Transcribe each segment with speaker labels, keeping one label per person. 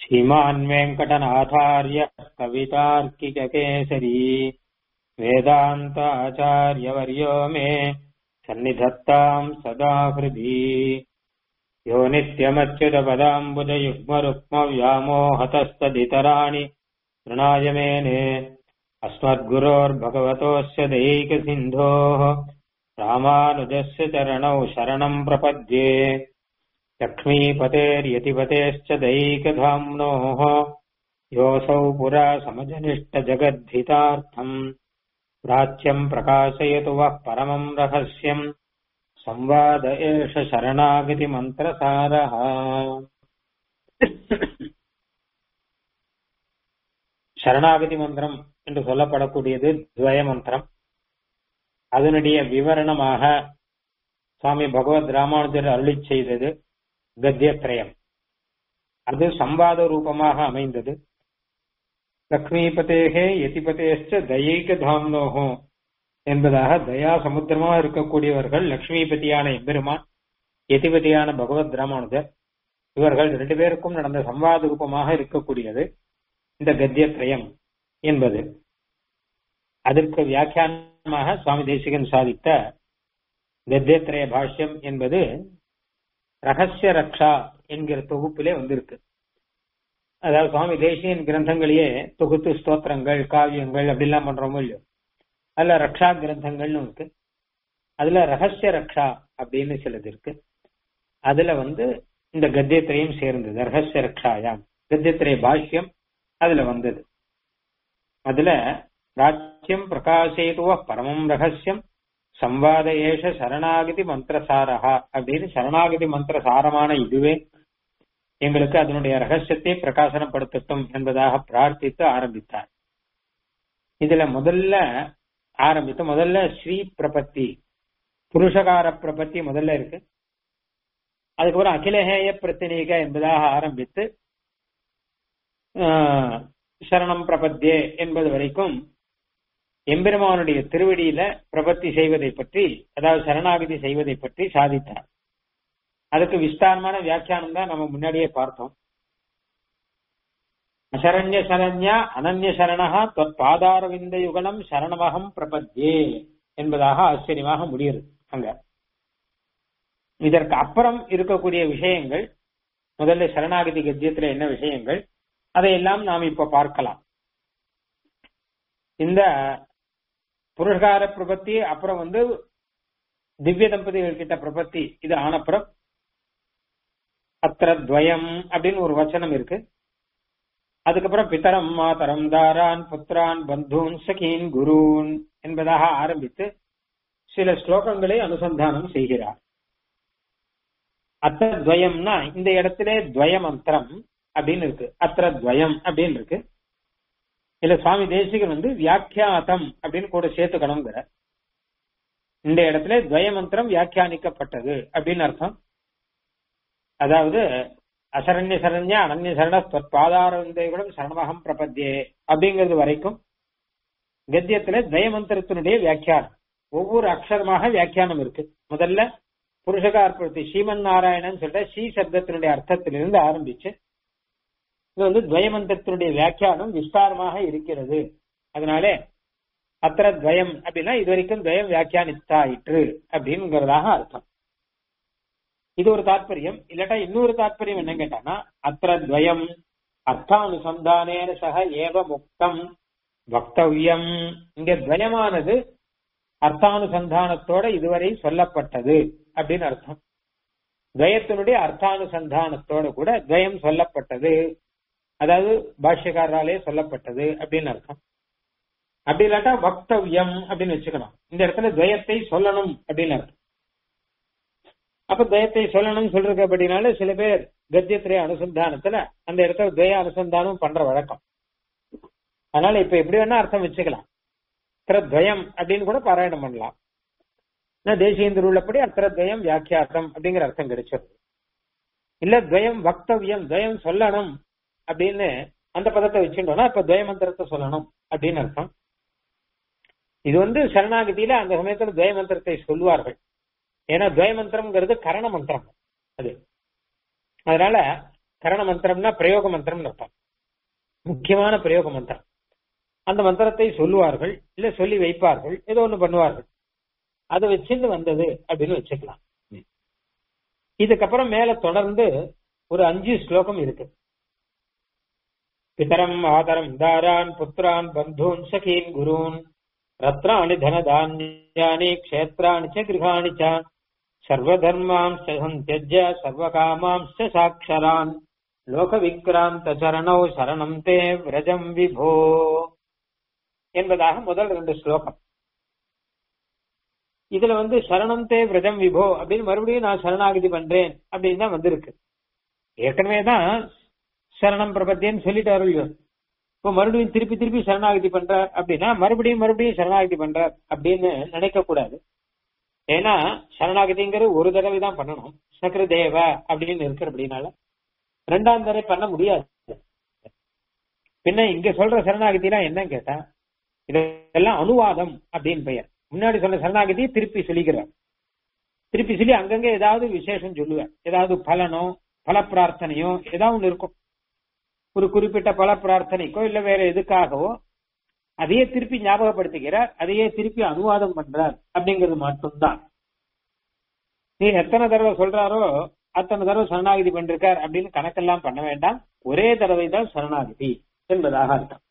Speaker 1: श्रीमान् वेङ्कटनाथार्य कवितार्किककेसरी वेदान्ताचार्यवर्यो मे सन्निधत्ताम् सदा हृदि यो नित्यमच्युतपदाम्बुजयुग्मरुक्मव्यामोहतस्तदितराणि तृणाय मेने अस्मद्गुरोर्भगवतोऽस्य दैकसिन्धोः रामानुजस्य चरणौ शरणम् प्रपद्ये लक्ष्मीपतेर्यतिपतेश्च दैकधाम्नोः योऽसौ पुरा समजनिष्टजगद्धितार्थम् प्राच्यम् प्रकाशयतु वः परमम् रहस्यम् संवाद एष शरणागतिमन्त्रसारः சரணாகதி மந்திரம் என்று சொல்லப்படக்கூடியது துவய மந்திரம் அதனுடைய விவரணமாக சுவாமி பகவத் ராமானுஜர் அருளி செய்தது கத்தியத்ரயம் அது சம்வாத ரூபமாக அமைந்தது லக்ஷ்மிபதேகே யதிபதேஷ்ட தயைக தாம்னோகோ என்பதாக தயா சமுத்திரமா இருக்கக்கூடியவர்கள் லக்ஷ்மிபதியான எம்பெருமான் யதிபதியான பகவத் ராமானுஜர் இவர்கள் ரெண்டு பேருக்கும் நடந்த சம்வாத ரூபமாக இருக்கக்கூடியது இந்த கத்தியத்ரயம் என்பது அதற்கு வியாக்கியானமாக சுவாமி தேசிகன் சாதித்த கத்தியத்ரய பாஷ்யம் என்பது ரகசிய ரக்ஷா என்கிற தொகுப்பிலே வந்திருக்கு அதாவது சுவாமி தேசியன் கிரந்தங்களையே தொகுத்து ஸ்தோத்திரங்கள் காவியங்கள் அப்படிலாம் பண்றோமோ இல்லையோ அதுல ரக்ஷா கிரந்தங்கள்னு இருக்கு அதுல ரகசிய ரக்ஷா அப்படின்னு சிலது இருக்கு அதுல வந்து இந்த கத்தியத்திரையும் சேர்ந்தது ரகசிய ரக்ஷாயாம் கத்தியத்திரைய பாஷ்யம் அதுல வந்தது அதுல ராஜ்யம் பிரகாசேதுவ பரமம் ரகசியம் சம்வாத ஏஷ சரணாகதி மந்திரசாரஹா அப்படின்னு சரணாகதி மந்திரசாரமான இதுவே எங்களுக்கு அதனுடைய ரகசியத்தை பிரகாசனப்படுத்தட்டும் என்பதாக பிரார்த்தித்து ஆரம்பித்தார் இதுல முதல்ல ஆரம்பித்து முதல்ல ஸ்ரீ பிரபத்தி புருஷகார பிரபத்தி முதல்ல இருக்கு அதுக்கப்புறம் அகிலஹேய பிரத்தினீக என்பதாக ஆரம்பித்து சரணம் பிரபத்தியே என்பது வரைக்கும் எம்பெருமானுடைய திருவடியில பிரபத்தி செய்வதை பற்றி அதாவது சரணாகதி செய்வதை பற்றி சாதித்தார் அதுக்கு விஸ்தாரமான வியாக்கியானம் தான் நம்ம முன்னாடியே பார்த்தோம் அசரண்ய சரண்யா அனன்ய சரணா தொத் பாதார விந்த யுகனம் சரணமகம் பிரபத்தியே என்பதாக ஆச்சரியமாக முடியுது அங்க இதற்கு அப்புறம் இருக்கக்கூடிய விஷயங்கள் முதல்ல சரணாகதி கத்தியத்துல என்ன விஷயங்கள் அதையெல்லாம் நாம் இப்ப பார்க்கலாம் இந்த புருஷகார பிரபத்தி அப்புறம் வந்து திவ்ய தம்பதிகள் கிட்ட பிரபத்தி இது ஆனப்புறம் அத்திர துவயம் அப்படின்னு ஒரு வச்சனம் இருக்கு அதுக்கப்புறம் பித்தரம் மாதரம் தாரான் புத்திரான் பந்தூன் சகீன் குருன் என்பதாக ஆரம்பித்து சில ஸ்லோகங்களை அனுசந்தானம் செய்கிறார் அத்த துவயம்னா இந்த இடத்திலே துவய மந்திரம் அப்படின்னு இருக்கு அத்திர துவயம் அப்படின்னு இருக்கு இல்ல சுவாமி தேசிகன் வந்து வியாக்கியாதம் அப்படின்னு கூட சேர்த்துக்கணுங்கிற இந்த இடத்துல துவய மந்திரம் வியாக்கியானிக்கப்பட்டது அப்படின்னு அர்த்தம் அதாவது அசரண்ய சரண்ய அனன்ய சரண பாதாரவிந்தைகளும் சரணமகம் பிரபத்தியே அப்படிங்கிறது வரைக்கும் கத்தியத்துல துவய மந்திரத்தினுடைய வியாக்கியானம் ஒவ்வொரு அக்ஷரமாக வியாக்கியானம் இருக்கு முதல்ல புருஷகார்பத்தி ஸ்ரீமன் நாராயணன் சொல்ற ஸ்ரீ சப்தத்தினுடைய அர்த்தத்திலிருந்து ஆரம்பிச்சு இது வந்து துவயமந்திரத்தினுடைய வியாக்கியானம் விஸ்தாரமாக இருக்கிறது அதனாலே அத்திர துவயம் அப்படின்னா இது வரைக்கும் துவயம் வியாக்கியானித்தாயிற்று அப்படிங்கிறதாக அர்த்தம் இது ஒரு தாற்பயம் இல்லாட்டா இன்னொரு தாற்பயம் என்ன கேட்டானா அத்திர துவயம் அர்த்தானுசந்தானேன சக ஏவ முக்தம் வக்தவ்யம் இங்க துவயமானது அர்த்தானுசந்தானத்தோட இதுவரை சொல்லப்பட்டது அப்படின்னு அர்த்தம் துவயத்தினுடைய அர்த்தானுசந்தானத்தோட கூட துவயம் சொல்லப்பட்டது அதாவது பாஷ்யக்காரராலே சொல்லப்பட்டது அப்படின்னு அர்த்தம் அப்படி இல்லாட்டா வக்தவ்யம் அப்படின்னு வச்சுக்கணும் இந்த இடத்துல துவயத்தை சொல்லணும் அப்படின்னு அர்த்தம் அப்ப துவயத்தை சொல்லணும் சொல்றது அப்படின்னால சில பேர் கத்தியத்திரைய அனுசந்தானத்துல அந்த இடத்துல துவய அனுசந்தானம் பண்ற வழக்கம் அதனால இப்ப எப்படி வேணா அர்த்தம் வச்சுக்கலாம் துவயம் அப்படின்னு கூட பாராயணம் பண்ணலாம் தேசியந்திர உள்ளபடி அத்திரத்வயம் வியாக்கியார்த்தம் அப்படிங்கிற அர்த்தம் கிடைச்சிருது இல்ல துவயம் வக்தவியம் துவயம் சொல்லணும் அப்படின்னு அந்த பதத்தை வச்சுட்டோம்னா இப்ப துவயமந்திரத்தை சொல்லணும் அப்படின்னு அர்த்தம் இது வந்து சரணாகதியில அந்த சமயத்துல துவயமந்திரத்தை சொல்லுவார்கள் ஏன்னா துவயமந்திரம்ங்கிறது கரண மந்திரம் அது அதனால கரண மந்திரம்னா பிரயோக மந்திரம்னு அர்த்தம் முக்கியமான பிரயோக மந்திரம் அந்த மந்திரத்தை சொல்லுவார்கள் இல்ல சொல்லி வைப்பார்கள் ஏதோ ஒண்ணு பண்ணுவார்கள் அதை வச்சுட்டு வந்தது அப்படின்னு வச்சுக்கலாம் இதுக்கப்புறம் மேல தொடர்ந்து ஒரு அஞ்சு ஸ்லோகம் இருக்கு பிதரம் ஆதரம் தாரான் புத்திரான் பந்தூன் சகீன் குருன் ரத்னானி தனதான்யானி க்ஷேத்ராணி ச கிருஹாணி ச சர்வதர்மாம்ச சந்தியஜ்ய சர்வகாமாம்ச சாட்சரான் லோக விக்ராந்த சரணௌ சரணம் தே விரஜம் விபோ என்பதாக முதல் ரெண்டு ஸ்லோகம் இதுல வந்து சரணம் தே விரஜம் விபோ அப்படின்னு மறுபடியும் நான் சரணாகதி பண்றேன் அப்படின்னு தான் வந்திருக்கு ஏற்கனவே தான் சரணம் பிரபத்தியன்னு சொல்லிட்டாரு இல்லையோ இப்போ மறுபடியும் திருப்பி திருப்பி சரணாகதி பண்றார் அப்படின்னா மறுபடியும் மறுபடியும் சரணாகதி பண்றார் அப்படின்னு நினைக்க கூடாது ஏன்னா சரணாகதிங்கிறது ஒரு தடவை தான் பண்ணணும் சக்கர தேவ அப்படின்னு இருக்கிற அப்படின்னால ரெண்டாம் தடவை பண்ண முடியாது பின்ன இங்க சொல்ற சரணாகதிலாம் என்ன கேட்டா இதெல்லாம் அனுவாதம் அப்படின்னு பெயர் முன்னாடி சொன்ன சரணாகதி திருப்பி சொல்லிக்கிறார் திருப்பி சொல்லி அங்கங்க ஏதாவது விசேஷம் சொல்லுவார் ஏதாவது பலனோ பல பிரார்த்தனையோ ஏதாவது ஒண்ணு இருக்கும் ஒரு குறிப்பிட்ட பல பிரார்த்தனைக்கோ இல்ல வேற எதுக்காகவோ அதையே திருப்பி ஞாபகப்படுத்துகிறார் அதையே திருப்பி அனுவாதம் பண்றார் அப்படிங்கிறது மட்டும்தான் நீ எத்தனை தடவை சொல்றாரோ அத்தனை தடவை சரணாகதி பண்ணிருக்கார் அப்படின்னு கணக்கெல்லாம் பண்ண வேண்டாம் ஒரே தடவை தான் சரணாகதி என்பதாக அர்த்தம்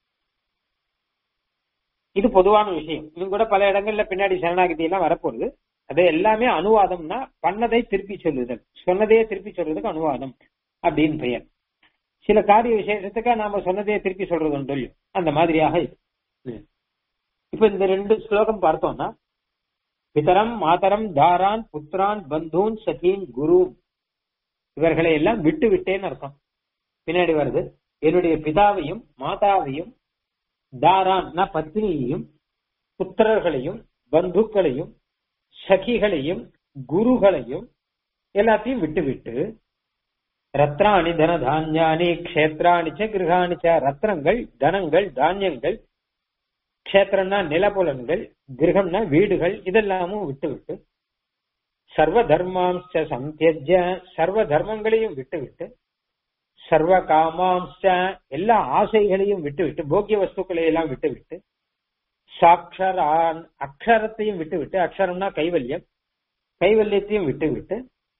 Speaker 1: இது பொதுவான விஷயம் இது கூட பல இடங்கள்ல பின்னாடி சரணாகதி எல்லாம் வரப்போகுது அது எல்லாமே அனுவாதம்னா பண்ணதை திருப்பி சொல்லுதல் சொன்னதையே திருப்பி சொல்றதுக்கு அனுவாதம் அப்படின்னு பெயர் சில காரிய விசேஷத்துக்கு நாம சொன்னதையே திருப்பி சொல்றது உண்டு அந்த மாதிரியாக இது இப்ப இந்த ரெண்டு ஸ்லோகம் பார்த்தோம்னா பிதரம் மாதரம் தாரான் புத்திரான் பந்தூன் சகீன் குரு இவர்களை எல்லாம் விட்டு விட்டேன்னு அர்த்தம் பின்னாடி வருது என்னுடைய பிதாவையும் மாதாவையும் தாரான் பத்னியையும் புத்திரர்களையும் பந்துக்களையும் சகிகளையும் குருகளையும் எல்லாத்தையும் விட்டு விட்டு ரத்ராணி தன தானியானி கஷேத்ராணி ச கிரகாணி ச ரத்னங்கள் தனங்கள் தானியங்கள் கஷேத்திரம்னா நிலப்புலன்கள் கிரகம்னா வீடுகள் இதெல்லாமும் விட்டு விட்டு சர்வ தர்மாம்ச சந்தியஜ சர்வ தர்மங்களையும் விட்டு விட்டு சர்வ காமாம்ச எல்லா ஆசைகளையும் விட்டு விட்டு போக்கிய வஸ்துக்களை எல்லாம் விட்டு விட்டு சாட்சரான் அக்ஷரத்தையும் விட்டு விட்டு அக்ஷரம்னா கைவல்யம் கைவல்யத்தையும் விட்டு விட்டு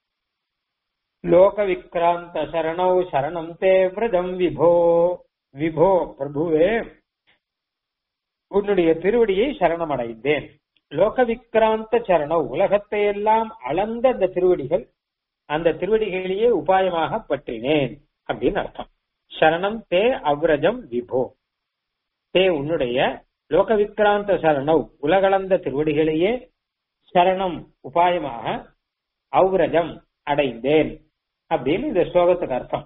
Speaker 1: லோக விக்ராந்த சரணௌ சரணம் தே விரதம் விபோ விபோ பிரபுவே உன்னுடைய திருவடியை சரணமடைந்தேன் லோக விக்ராந்த சரணம் உலகத்தை எல்லாம் அளந்த அந்த திருவடிகள் அந்த திருவடிகளையே உபாயமாக பற்றினேன் அப்படின்னு அர்த்தம் சரணம் தே அவ்ரஜம் விபோ தே உன்னுடைய லோக விக்ராந்த சரணவ் உலகளந்த திருவடிகளையே சரணம் உபாயமாக அவ்ரஜம் அடைந்தேன் அப்படின்னு இந்த ஸ்லோகத்துக்கு அர்த்தம்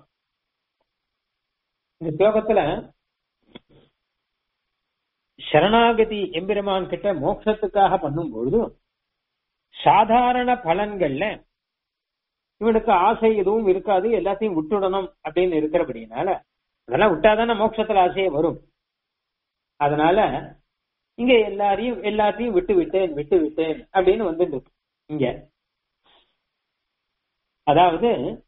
Speaker 1: இந்த ஸ்லோகத்துல சரணாகதி எம்பெருமான் கிட்ட மோட்சத்துக்காக பண்ணும்பொழுது சாதாரண பலன்கள்ல இவனுக்கு ஆசை எதுவும் இருக்காது எல்லாத்தையும் விட்டுடணும் அப்படின்னு இருக்கிறபடினால அதெல்லாம் விட்டாதானே மோட்சத்துல ஆசையே வரும் அதனால இங்க எல்லாரையும் எல்லாத்தையும் விட்டு விட்டேன் விட்டு விட்டேன் அப்படின்னு வந்துட்டு இருக்கு இங்க அதாவது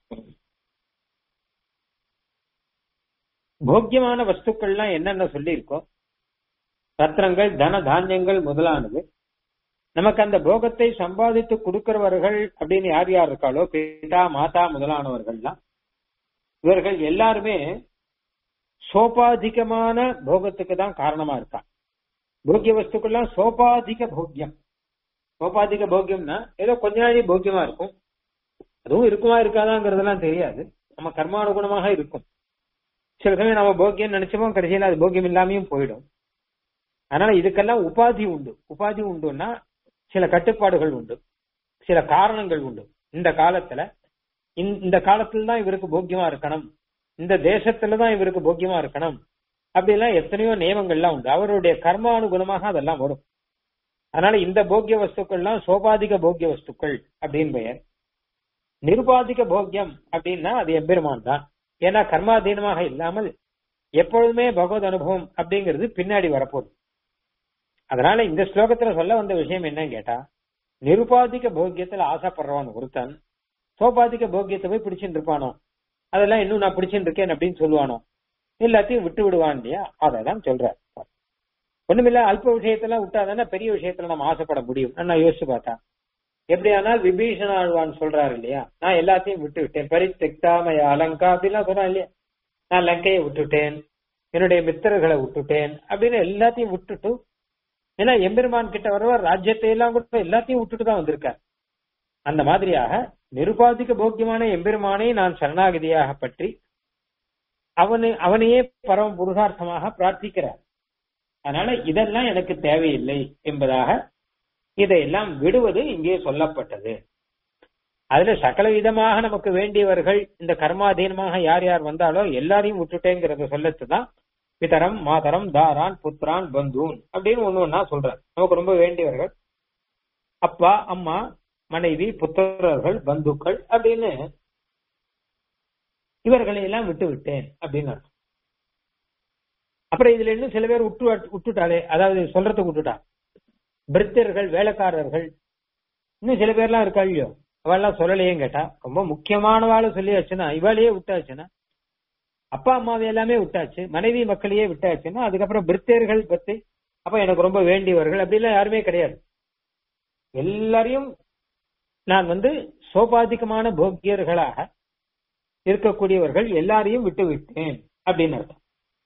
Speaker 1: போக்கியமான வஸ்துக்கள்லாம் என்னென்ன சொல்லியிருக்கோம் ரத்னங்கள் தன தானியங்கள் முதலானது நமக்கு அந்த போகத்தை சம்பாதித்து கொடுக்கிறவர்கள் அப்படின்னு யார் யார் இருக்காளோ பிதா மாதா முதலானவர்கள்லாம் இவர்கள் எல்லாருமே சோபாதிகமான போகத்துக்கு தான் காரணமா இருக்கா போக்கிய வஸ்துக்கள்லாம் சோபாதிக போக்கியம் சோபாதிக போக்கியம்னா ஏதோ கொஞ்ச நாளே போக்கியமா இருக்கும் அதுவும் இருக்குமா இருக்காதாங்கிறதெல்லாம் தெரியாது நம்ம கர்மானுகுணமாக இருக்கும் சில சமயம் நம்ம போக்கியம் நினைச்சோமோ கடைசியில் அது போக்கியம் இல்லாமையும் போயிடும் அதனால இதுக்கெல்லாம் உபாதி உண்டு உபாதி உண்டுன்னா சில கட்டுப்பாடுகள் உண்டு சில காரணங்கள் உண்டு இந்த காலத்துல இந்த காலத்துல தான் இவருக்கு போக்கியமா இருக்கணும் இந்த தேசத்துல தான் இவருக்கு போக்கியமா இருக்கணும் அப்படிலாம் எத்தனையோ நியமங்கள்லாம் உண்டு அவருடைய கர்மானுகுணமாக அதெல்லாம் வரும் அதனால இந்த போக்கிய வஸ்துக்கள்லாம் சோபாதிக போக்கிய வஸ்துக்கள் அப்படின்னு பெயர் நிருபாதிக போக்கியம் அப்படின்னா அது எம்பெருமான் தான் ஏன்னா கர்மாதீனமாக இல்லாமல் எப்பொழுதுமே பகவத் அனுபவம் அப்படிங்கிறது பின்னாடி வரப்போகுது அதனால இந்த ஸ்லோகத்துல சொல்ல வந்த விஷயம் என்னன்னு கேட்டா நிருபாதிக போக்கியத்துல ஆசைப்படுறவன் ஒருத்தன் சோபாதிக போக்கியத்தை போய் பிடிச்சிட்டு இருப்பானோ அதெல்லாம் இன்னும் நான் பிடிச்சுட்டு இருக்கேன் அப்படின்னு சொல்லுவானோ எல்லாத்தையும் விட்டு விடுவான் இல்லையா அதான் சொல்ற ஒண்ணுமில்ல அல்ப விஷயத்தெல்லாம் விட்டாதானே பெரிய விஷயத்துல நம்ம ஆசைப்பட முடியும் நான் யோசிச்சு பார்த்தேன் எப்படியானால் விபீஷண ஆழ்வான் சொல்றாரு இல்லையா நான் எல்லாத்தையும் விட்டு விட்டேன் பரித்தெக்தாமய அலங்கா அப்படிலாம் சொல்றான் இல்லையா நான் லங்கையை விட்டுட்டேன் என்னுடைய மித்திரர்களை விட்டுட்டேன் அப்படின்னு எல்லாத்தையும் விட்டுட்டு ஏன்னா எம்பெருமான் கிட்ட வரவர் ராஜ்யத்தை எல்லாம் கூட எல்லாத்தையும் விட்டுட்டு தான் வந்திருக்கார் அந்த மாதிரியாக நிருபாதிக்க போக்கியமான எம்பெருமானை நான் சரணாகதியாக பற்றி அவனு அவனையே பரம புருஷார்த்தமாக பிரார்த்திக்கிறார் அதனால இதெல்லாம் எனக்கு தேவையில்லை என்பதாக இதையெல்லாம் விடுவது இங்கே சொல்லப்பட்டது அதுல சகல விதமாக நமக்கு வேண்டியவர்கள் இந்த கர்மாதீனமாக யார் யார் வந்தாலோ எல்லாரையும் விட்டுட்டேங்கிறத சொல்லத்துதான் பிதரம் மாதரம் தாரான் புத்திரான் பந்தூன் அப்படின்னு ஒண்ணு ஒன்னா சொல்றார் நமக்கு ரொம்ப வேண்டியவர்கள் அப்பா அம்மா மனைவி புத்திரர்கள் பந்துக்கள் அப்படின்னு இவர்களை எல்லாம் விட்டு விட்டேன் அப்படின்னு அர்த்தம் அப்புறம் இதுல இன்னும் சில பேர் விட்டு விட்டுட்டாலே அதாவது சொல்றதுக்கு விட்டுட்டா பிரித்தர்கள் வேலைக்காரர்கள் இன்னும் சில பேர்லாம் இருக்கா இல்லையோ அவெல்லாம் சொல்லலையேன்னு கேட்டா ரொம்ப முக்கியமானவாளை சொல்லியாச்சுன்னா இவாளையே விட்டாச்சுன்னா அப்பா அம்மாவை எல்லாமே விட்டாச்சு மனைவி மக்களையே விட்டாச்சுன்னா அதுக்கப்புறம் பிரித்தர்கள் பத்தி அப்ப எனக்கு ரொம்ப வேண்டியவர்கள் அப்படிலாம் யாருமே கிடையாது எல்லாரையும் நான் வந்து சோபாதிகமான போக்கியர்களாக இருக்கக்கூடியவர்கள் எல்லாரையும் விட்டு விட்டேன் அப்படின்னு அர்த்தம்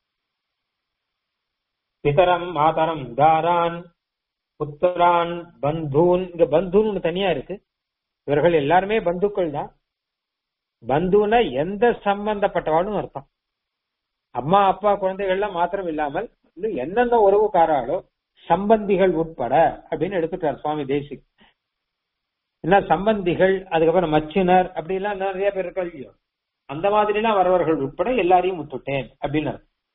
Speaker 1: பிதரம் மாதரம் தாரான் புத்திரான் பந்தூன் இங்க பந்துன்னு தனியா இருக்கு இவர்கள் எல்லாருமே பந்துக்கள் தான் பந்துனா எந்த சம்பந்தப்பட்டவாளும் அர்த்தம் அம்மா அப்பா குழந்தைகள்லாம் மாத்திரம் இல்லாமல் இன்னும் எந்தெந்த உறவுக்காராலோ சம்பந்திகள் உட்பட அப்படின்னு எடுத்துட்டார் சுவாமி தேசிக் என்ன சம்பந்திகள் அதுக்கப்புறம் மச்சினர் அப்படி எல்லாம் நிறைய பேர் இருக்கா இல்லையோ அந்த மாதிரி எல்லாம் வரவர்கள் உட்பட எல்லாரையும் விட்டுட்டேன் அப்படின்னு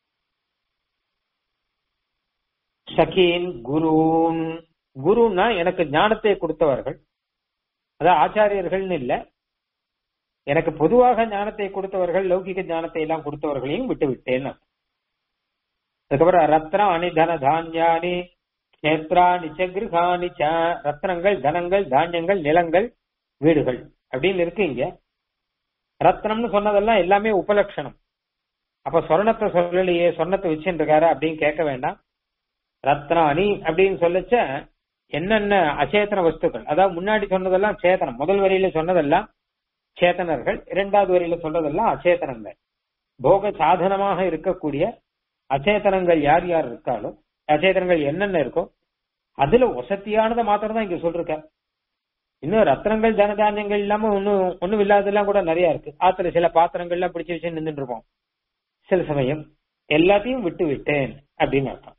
Speaker 1: சகீன் குருன் குருன்னா எனக்கு ஞானத்தை கொடுத்தவர்கள் அதான் ஆச்சாரியர்கள்னு இல்ல எனக்கு பொதுவாக ஞானத்தை கொடுத்தவர்கள் லௌகிக ஞானத்தை எல்லாம் கொடுத்தவர்களையும் விட்டு விட்டேன் அதுக்கப்புறம் ரத்னம் அணிதன தானியானி கேத்ராணி கிருகாணி ரத்னங்கள் தனங்கள் தானியங்கள் நிலங்கள் வீடுகள் அப்படின்னு இருக்கு இங்க ரத்னம்னு சொன்னதெல்லாம் எல்லாமே உபலட்சணம் அப்ப சொர்ணத்தை சொல்லலையே சொர்ணத்தை வச்சுட்டு இருக்காரு அப்படின்னு கேட்க வேண்டாம் ரத்னானி அப்படின்னு சொல்லச்ச என்னென்ன அச்சேதன வஸ்துக்கள் அதாவது முன்னாடி சொன்னதெல்லாம் சேத்தனம் முதல் வரியில சொன்னதெல்லாம் சேத்தனர்கள் இரண்டாவது வரியில சொல்றதெல்லாம் அச்சேதனங்கள் போக சாதனமாக இருக்கக்கூடிய அச்சேதனங்கள் யார் யார் இருக்காலோ அச்சேதனங்கள் என்னென்ன இருக்கோ அதுல வசதியானதை மாத்திரம் தான் இங்க சொல்லிருக்க இன்னும் ரத்னங்கள் தனதானியங்கள் இல்லாம ஒன்னும் ஒண்ணும் இல்லாததெல்லாம் கூட நிறைய இருக்கு ஆத்துல சில பாத்திரங்கள்லாம் பிடிச்சு வச்சு நின்றுட்டு இருப்போம் சில சமயம் எல்லாத்தையும் விட்டு விட்டேன் அப்படின்னு அர்த்தம்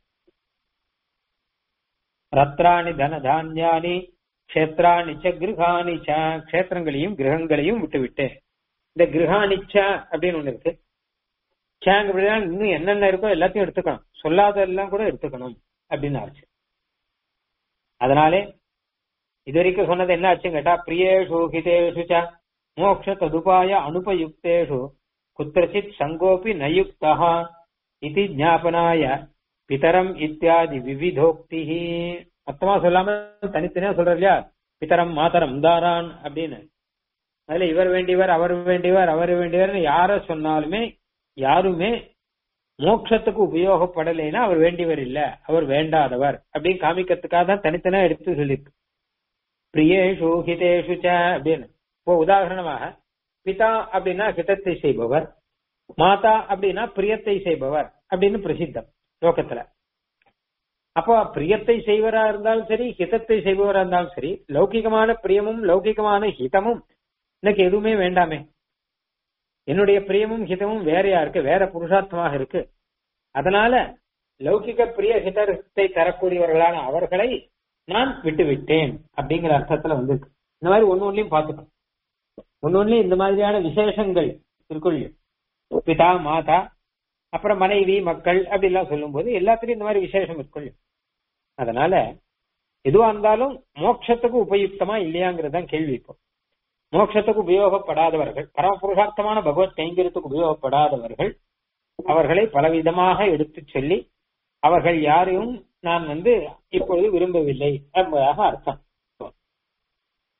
Speaker 1: ரத்ராணி தன தானியானி கஷேத்ராணி ச கிரகாணி ச கஷேத்திரங்களையும் கிரகங்களையும் விட்டு விட்டேன் இந்த கிரகாணிச்ச அப்படின்னு ஒண்ணு இருக்கு சேங்க இன்னும் என்னென்ன இருக்கோ எல்லாத்தையும் எடுத்துக்கணும் சொல்லாதெல்லாம் கூட எடுத்துக்கணும் அப்படின்னு ஆச்சு அதனாலே இது வரைக்கும் சொன்னது என்ன ஆச்சுன்னு கேட்டா பிரியேஷு ஹிதேஷு ச மோக்ஷ ததுபாய அனுபயுக்தேஷு குத்திரச்சித் சங்கோபி நயுக்தா இது ஜாபனாய பிதரம் இத்தியாதி விவிதோக்தி மொத்தமா சொல்லாம தனித்தனியா சொல்ற இல்லையா பிதரம் மாதரம் தாரான் அப்படின்னு அதுல இவர் வேண்டியவர் அவர் வேண்டியவர் அவர் வேண்டியவர் யார சொன்னாலுமே யாருமே மோட்சத்துக்கு உபயோகப்படலைன்னா அவர் வேண்டியவர் இல்ல அவர் வேண்டாதவர் அப்படின்னு காமிக்கிறதுக்காக தான் தனித்தனியா எடுத்து சொல்லிருக்கு பிரியேஷு ஹிதேஷு ச அப்படின்னு இப்போ உதாரணமாக பிதா அப்படின்னா ஹிதத்தை செய்பவர் மாதா அப்படின்னா பிரியத்தை செய்பவர் அப்படின்னு பிரசித்தம் லோகத்துல அப்போ பிரியத்தை செய்வரா இருந்தாலும் சரி ஹிதத்தை செய்பவரா இருந்தாலும் சரி லௌகிகமான பிரியமும் லௌகிகமான ஹிதமும் எனக்கு எதுவுமே வேண்டாமே என்னுடைய பிரியமும் ஹிதமும் வேறையா இருக்கு வேற புருஷார்த்தமாக இருக்கு அதனால லௌகிக பிரிய ஹிதத்தை தரக்கூடியவர்களான அவர்களை நான் விட்டு விட்டேன் அப்படிங்கிற அர்த்தத்துல வந்திருக்கு இந்த மாதிரி ஒன்னு ஒன்னையும் பார்த்துக்கணும் ஒன்னு ஒன்னுலயும் இந்த மாதிரியான விசேஷங்கள் இருக்குள்ள பிதா மாதா அப்புறம் மனைவி மக்கள் அப்படி எல்லாம் சொல்லும் போது எல்லாத்துலயும் இந்த மாதிரி விசேஷம் இருக்குள்ள அதனால எதுவா இருந்தாலும் மோட்சத்துக்கு உபயுக்தமா இல்லையாங்கிறதுதான் கேள்வி இப்போ மோட்சத்துக்கு உபயோகப்படாதவர்கள் பரமபுருஷார்த்தமான பகவத் கைங்கரியத்துக்கு உபயோகப்படாதவர்கள் அவர்களை பலவிதமாக எடுத்து சொல்லி அவர்கள் யாரையும் நான் வந்து இப்பொழுது விரும்பவில்லை என்பதாக அர்த்தம்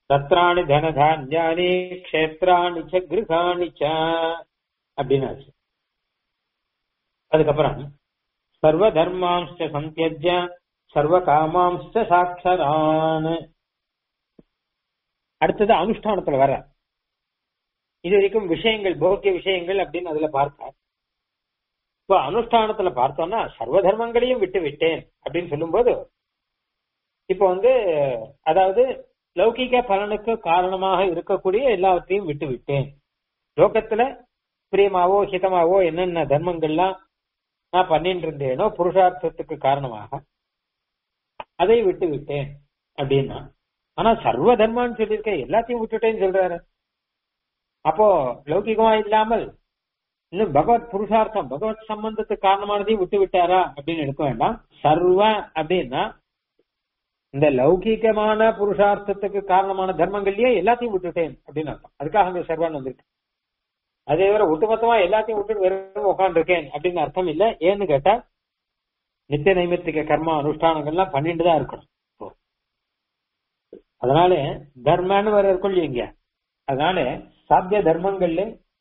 Speaker 1: ரத்ராணி தனதான்யானி க்ஷேத்ராணி ச கிருகாணி ச அப்படின்னு ஆச்சு அதுக்கப்புறம் சர்வ தர்மாம்ச சந்தியஜ சர்வ காமாம்ச சாட்சரான் அடுத்தது அனுஷ்டானத்துல வர இது வரைக்கும் விஷயங்கள் போக்கிய விஷயங்கள் அப்படின்னு அதுல பார்த்தார் இப்போ அனுஷ்டானத்துல பார்த்தோம்னா சர்வ தர்மங்களையும் விட்டு விட்டேன் அப்படின்னு சொல்லும்போது இப்போ வந்து அதாவது லௌகிக பலனுக்கு காரணமாக இருக்கக்கூடிய எல்லாவற்றையும் விட்டு விட்டேன் லோகத்துல பிரியமாவோ ஹிதமாவோ என்னென்ன தர்மங்கள்லாம் நான் பண்ணிட்டு இருந்தேனோ புருஷார்த்தத்துக்கு காரணமாக அதை விட்டு விட்டேன் அப்படின்னா ஆனா சர்வ தர்மான்னு சொல்லியிருக்க எல்லாத்தையும் விட்டுட்டேன்னு சொல்றாரு அப்போ லௌகிகமா இல்லாமல் இன்னும் பகவத் புருஷார்த்தம் பகவத் சம்பந்தத்துக்கு காரணமானதையும் விட்டு விட்டாரா அப்படின்னு எடுக்க வேண்டாம் சர்வ அப்படின்னா இந்த லௌகிகமான புருஷார்த்தத்துக்கு காரணமான தர்மங்கள்லயே எல்லாத்தையும் விட்டுட்டேன் அப்படின்னு அர்த்தம் அதுக்காக அந்த சர்வான் வந்திருக்கு அதே வேற ஒட்டுமொத்தமா எல்லாத்தையும் விட்டுட்டு வெறும் உட்காந்துருக்கேன் அப்படின்னு அர்த்தம் இல்ல ஏன்னு கேட்டா நித்திய நைமித்திக கர்மா அனுஷ்டானங்கள்லாம் பண்ணிட்டு தான் இருக்கணும் அதனால தர்மன்னு வேற இருக்கும் இங்க அதனால சாத்திய தர்மங்கள்ல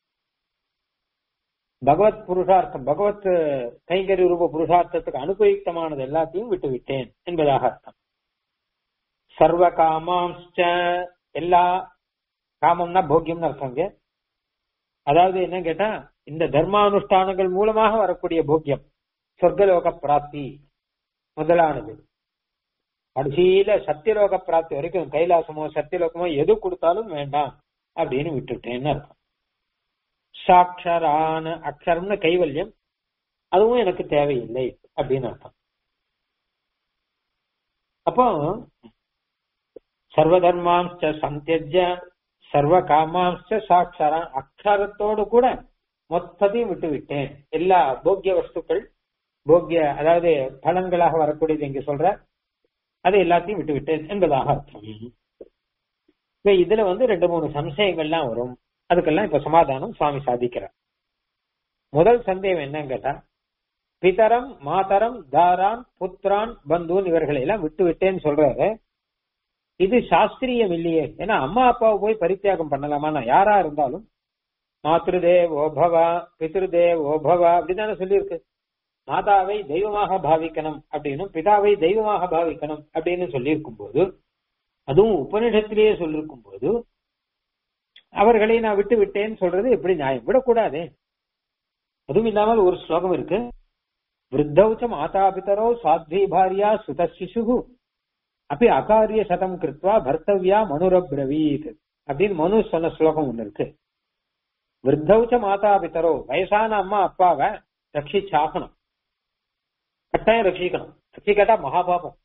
Speaker 1: பகவத் புருஷார்த்தம் பகவத் கைங்கரி ரூப புருஷார்த்தத்துக்கு அனுபயுக்தமானது எல்லாத்தையும் விட்டு விட்டேன் என்பதாக அர்த்தம் சர்வ காமாம்ச்ச எல்லா காமம்னா போக்கியம்னு அர்த்தம் அதாவது என்ன கேட்டா இந்த தர்மானுஷ்டானங்கள் மூலமாக வரக்கூடிய போக்கியம் சொர்க்கலோக பிராப்தி முதலானது கடைசியில சத்தியலோக பிராப்தி வரைக்கும் கைலாசமோ சத்தியலோகமோ எது கொடுத்தாலும் வேண்டாம் அப்படின்னு விட்டுட்டேன்னு அர்த்தம் சாட்சரான அக்ஷரம்னு கைவல்யம் அதுவும் எனக்கு தேவையில்லை அப்படின்னு அர்த்தம் அப்போ சர்வதர்மாம்ச சந்தியஜ சர்வ காமாம்ச சாட்சரான் அக்ஷரத்தோடு கூட மொத்தத்தையும் விட்டு விட்டேன் எல்லா போக்கிய வஸ்துக்கள் போக்கிய அதாவது பலன்களாக வரக்கூடியது இங்க சொல்ற அதை எல்லாத்தையும் விட்டு விட்டேன் என்பதாக அர்த்தம் இப்ப இதுல வந்து ரெண்டு மூணு சம்சயங்கள்லாம் வரும் அதுக்கெல்லாம் இப்ப சமாதானம் சுவாமி சாதிக்கிறார் முதல் சந்தேகம் என்னன்னு கேட்டா பிதரம் மாதரம் தாரான் புத்திரான் பந்துன் இவர்களை எல்லாம் விட்டு விட்டேன்னு சொல்றாரு இது சாஸ்திரியம் இல்லையே ஏன்னா அம்மா அப்பாவை போய் பரித்தியாகம் பண்ணலாமா நான் யாரா இருந்தாலும் மாத்ருதேவ் ஓபவா பித்ருதேவ் ஓபவா அப்படிதானே சொல்லியிருக்கு மாதாவை தெய்வமாக பாவிக்கணும் அப்படின்னும் பிதாவை தெய்வமாக பாவிக்கணும் அப்படின்னு சொல்லியிருக்கும் போது அதுவும் உபனிஷத்திலேயே சொல்லிருக்கும் போது அவர்களை நான் விட்டு விட்டேன்னு சொல்றது எப்படி நியாயம் விடக்கூடாதே அதுவும் இல்லாமல் ஒரு ஸ்லோகம் இருக்கு விருத்தௌச்ச மாதா பிதரோ சாத்வி பாரியா சுத சிசு அப்படி அகாரிய சதம் கிருத்வா பர்த்தவ்யா மனுரப்ரவீத் அப்படின்னு மனு சொன்ன ஸ்லோகம் ஒண்ணு இருக்கு விருத்தௌச்ச மாதா பிதரோ வயசான அம்மா அப்பாவை ரட்சிச்சாகணும் கட்டாயம் ரட்சிக்கணும் ரட்சிக்கட்டா மகாபாபம்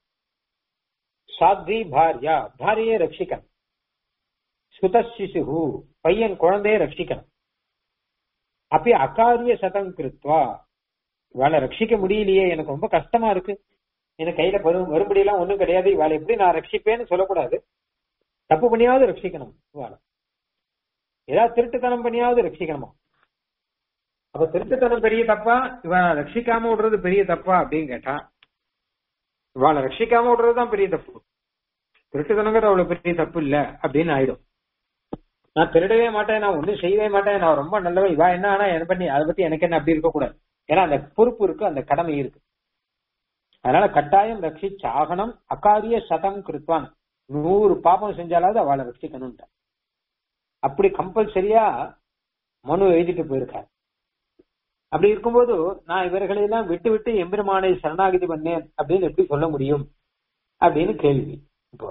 Speaker 1: சாத்வி பாரியா பாரியை ரட்சிக்கணும் சுத சிசு பையன் குழந்தைய ரட்சிக்கணும் அப்படி அகாரிய சதம் கிருத்வா இவாளை ரட்சிக்க முடியலையே எனக்கு ரொம்ப கஷ்டமா இருக்கு எனக்கு கையில வரும் வரும்படியெல்லாம் ஒண்ணும் கிடையாது இவாளை எப்படி நான் ரட்சிப்பேன்னு சொல்லக்கூடாது தப்பு பண்ணியாவது ரட்சிக்கணும் இவாளை ஏதாவது திருட்டுத்தனம் பண்ணியாவது ரட்சிக்கணுமா அப்ப திருட்டுத்தனம் பெரிய தப்பா இவனை ரட்சிக்காம விடுறது பெரிய தப்பா அப்படின்னு கேட்டா இவாளை ரட்சிக்காம விடுறதுதான் பெரிய தப்பு திருட்டுத்தனங்கிற அவ்வளவு பெரிய தப்பு இல்ல அப்படின்னு ஆயிடும் நான் திருடவே மாட்டேன் நான் ஒண்ணும் செய்யவே மாட்டேன் நான் ரொம்ப நல்லவன் இவா என்ன ஆனா என்ன பண்ணி அதை பத்தி எனக்கு என்ன அப்படி இருக்கக்கூடாது ஏன்னா அந்த பொறுப்பு இருக்கு அந்த கடமை இருக்கு அதனால கட்டாயம் ரட்சிச்சாகனம் அகாரிய சதம் கிருத்வான் நூறு பாபம் செஞ்சாலாவது அவளை ரட்சிக்கணும் அப்படி கம்பல்சரியா மனு எழுதிட்டு போயிருக்காரு அப்படி இருக்கும்போது நான் இவர்களை எல்லாம் விட்டு விட்டு எம்பெருமானை சரணாகிதி பண்ணேன் அப்படின்னு எப்படி சொல்ல முடியும் அப்படின்னு கேள்வி இப்போ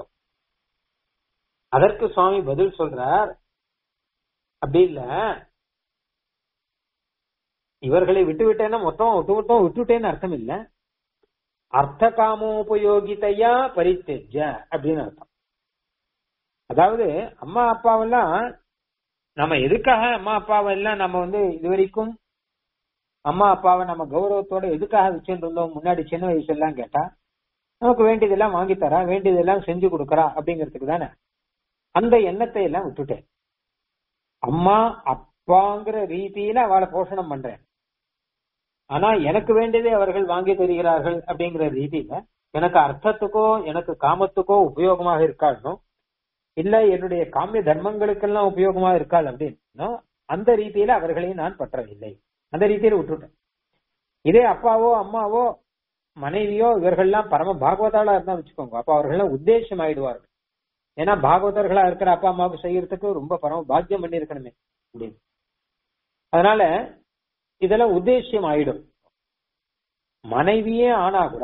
Speaker 1: அதற்கு சுவாமி பதில் சொல்றார் அப்படி இல்ல இவர்களை விட்டு விட்டேன்னா மொத்தம் ஒட்டு மொத்தம் விட்டுட்டேன்னு அர்த்தம் இல்ல அர்த்த காமோபயோகிதையா பரித்தெஜ அப்படின்னு அர்த்தம் அதாவது அம்மா அப்பாவெல்லாம் நம்ம எதுக்காக அம்மா அப்பாவை எல்லாம் நம்ம வந்து இது வரைக்கும் அம்மா அப்பாவை நம்ம கௌரவத்தோட எதுக்காக வச்சுட்டு இருந்தோம் முன்னாடி சின்ன வயசு எல்லாம் கேட்டா நமக்கு வேண்டியதெல்லாம் வாங்கி தரா வேண்டியதெல்லாம் செஞ்சு கொடுக்கறா அப்படிங்கிறதுக்கு தானே அந்த எண்ணத்தை எல்லாம் விட்டுட்டேன் அம்மா அப்பாங்கிற ரீதியில அவளை போஷணம் பண்றேன் ஆனா எனக்கு வேண்டியதை அவர்கள் வாங்கி தருகிறார்கள் அப்படிங்கிற ரீதியில எனக்கு அர்த்தத்துக்கோ எனக்கு காமத்துக்கோ உபயோகமாக இருக்காலும் இல்ல என்னுடைய காமிய தர்மங்களுக்கெல்லாம் உபயோகமா இருக்காள் அப்படின்னா அந்த ரீதியில அவர்களையும் நான் பற்றவில்லை அந்த ரீதியில விட்டுட்டேன் இதே அப்பாவோ அம்மாவோ மனைவியோ இவர்கள்லாம் பரம பாகவதாளா இருந்தா வச்சுக்கோங்க அப்ப அவர்கள்லாம் உத்தேசம் ஆயிடுவார்கள் ஏன்னா பாகவதர்களா இருக்கிற அப்பா அம்மாவுக்கு செய்யறதுக்கு ரொம்ப பரம பாக்கியம் பண்ணி இருக்கணுமே அப்படின்னு அதனால இதெல்லாம் உத்தேசியம் ஆயிடும் மனைவியே ஆனா கூட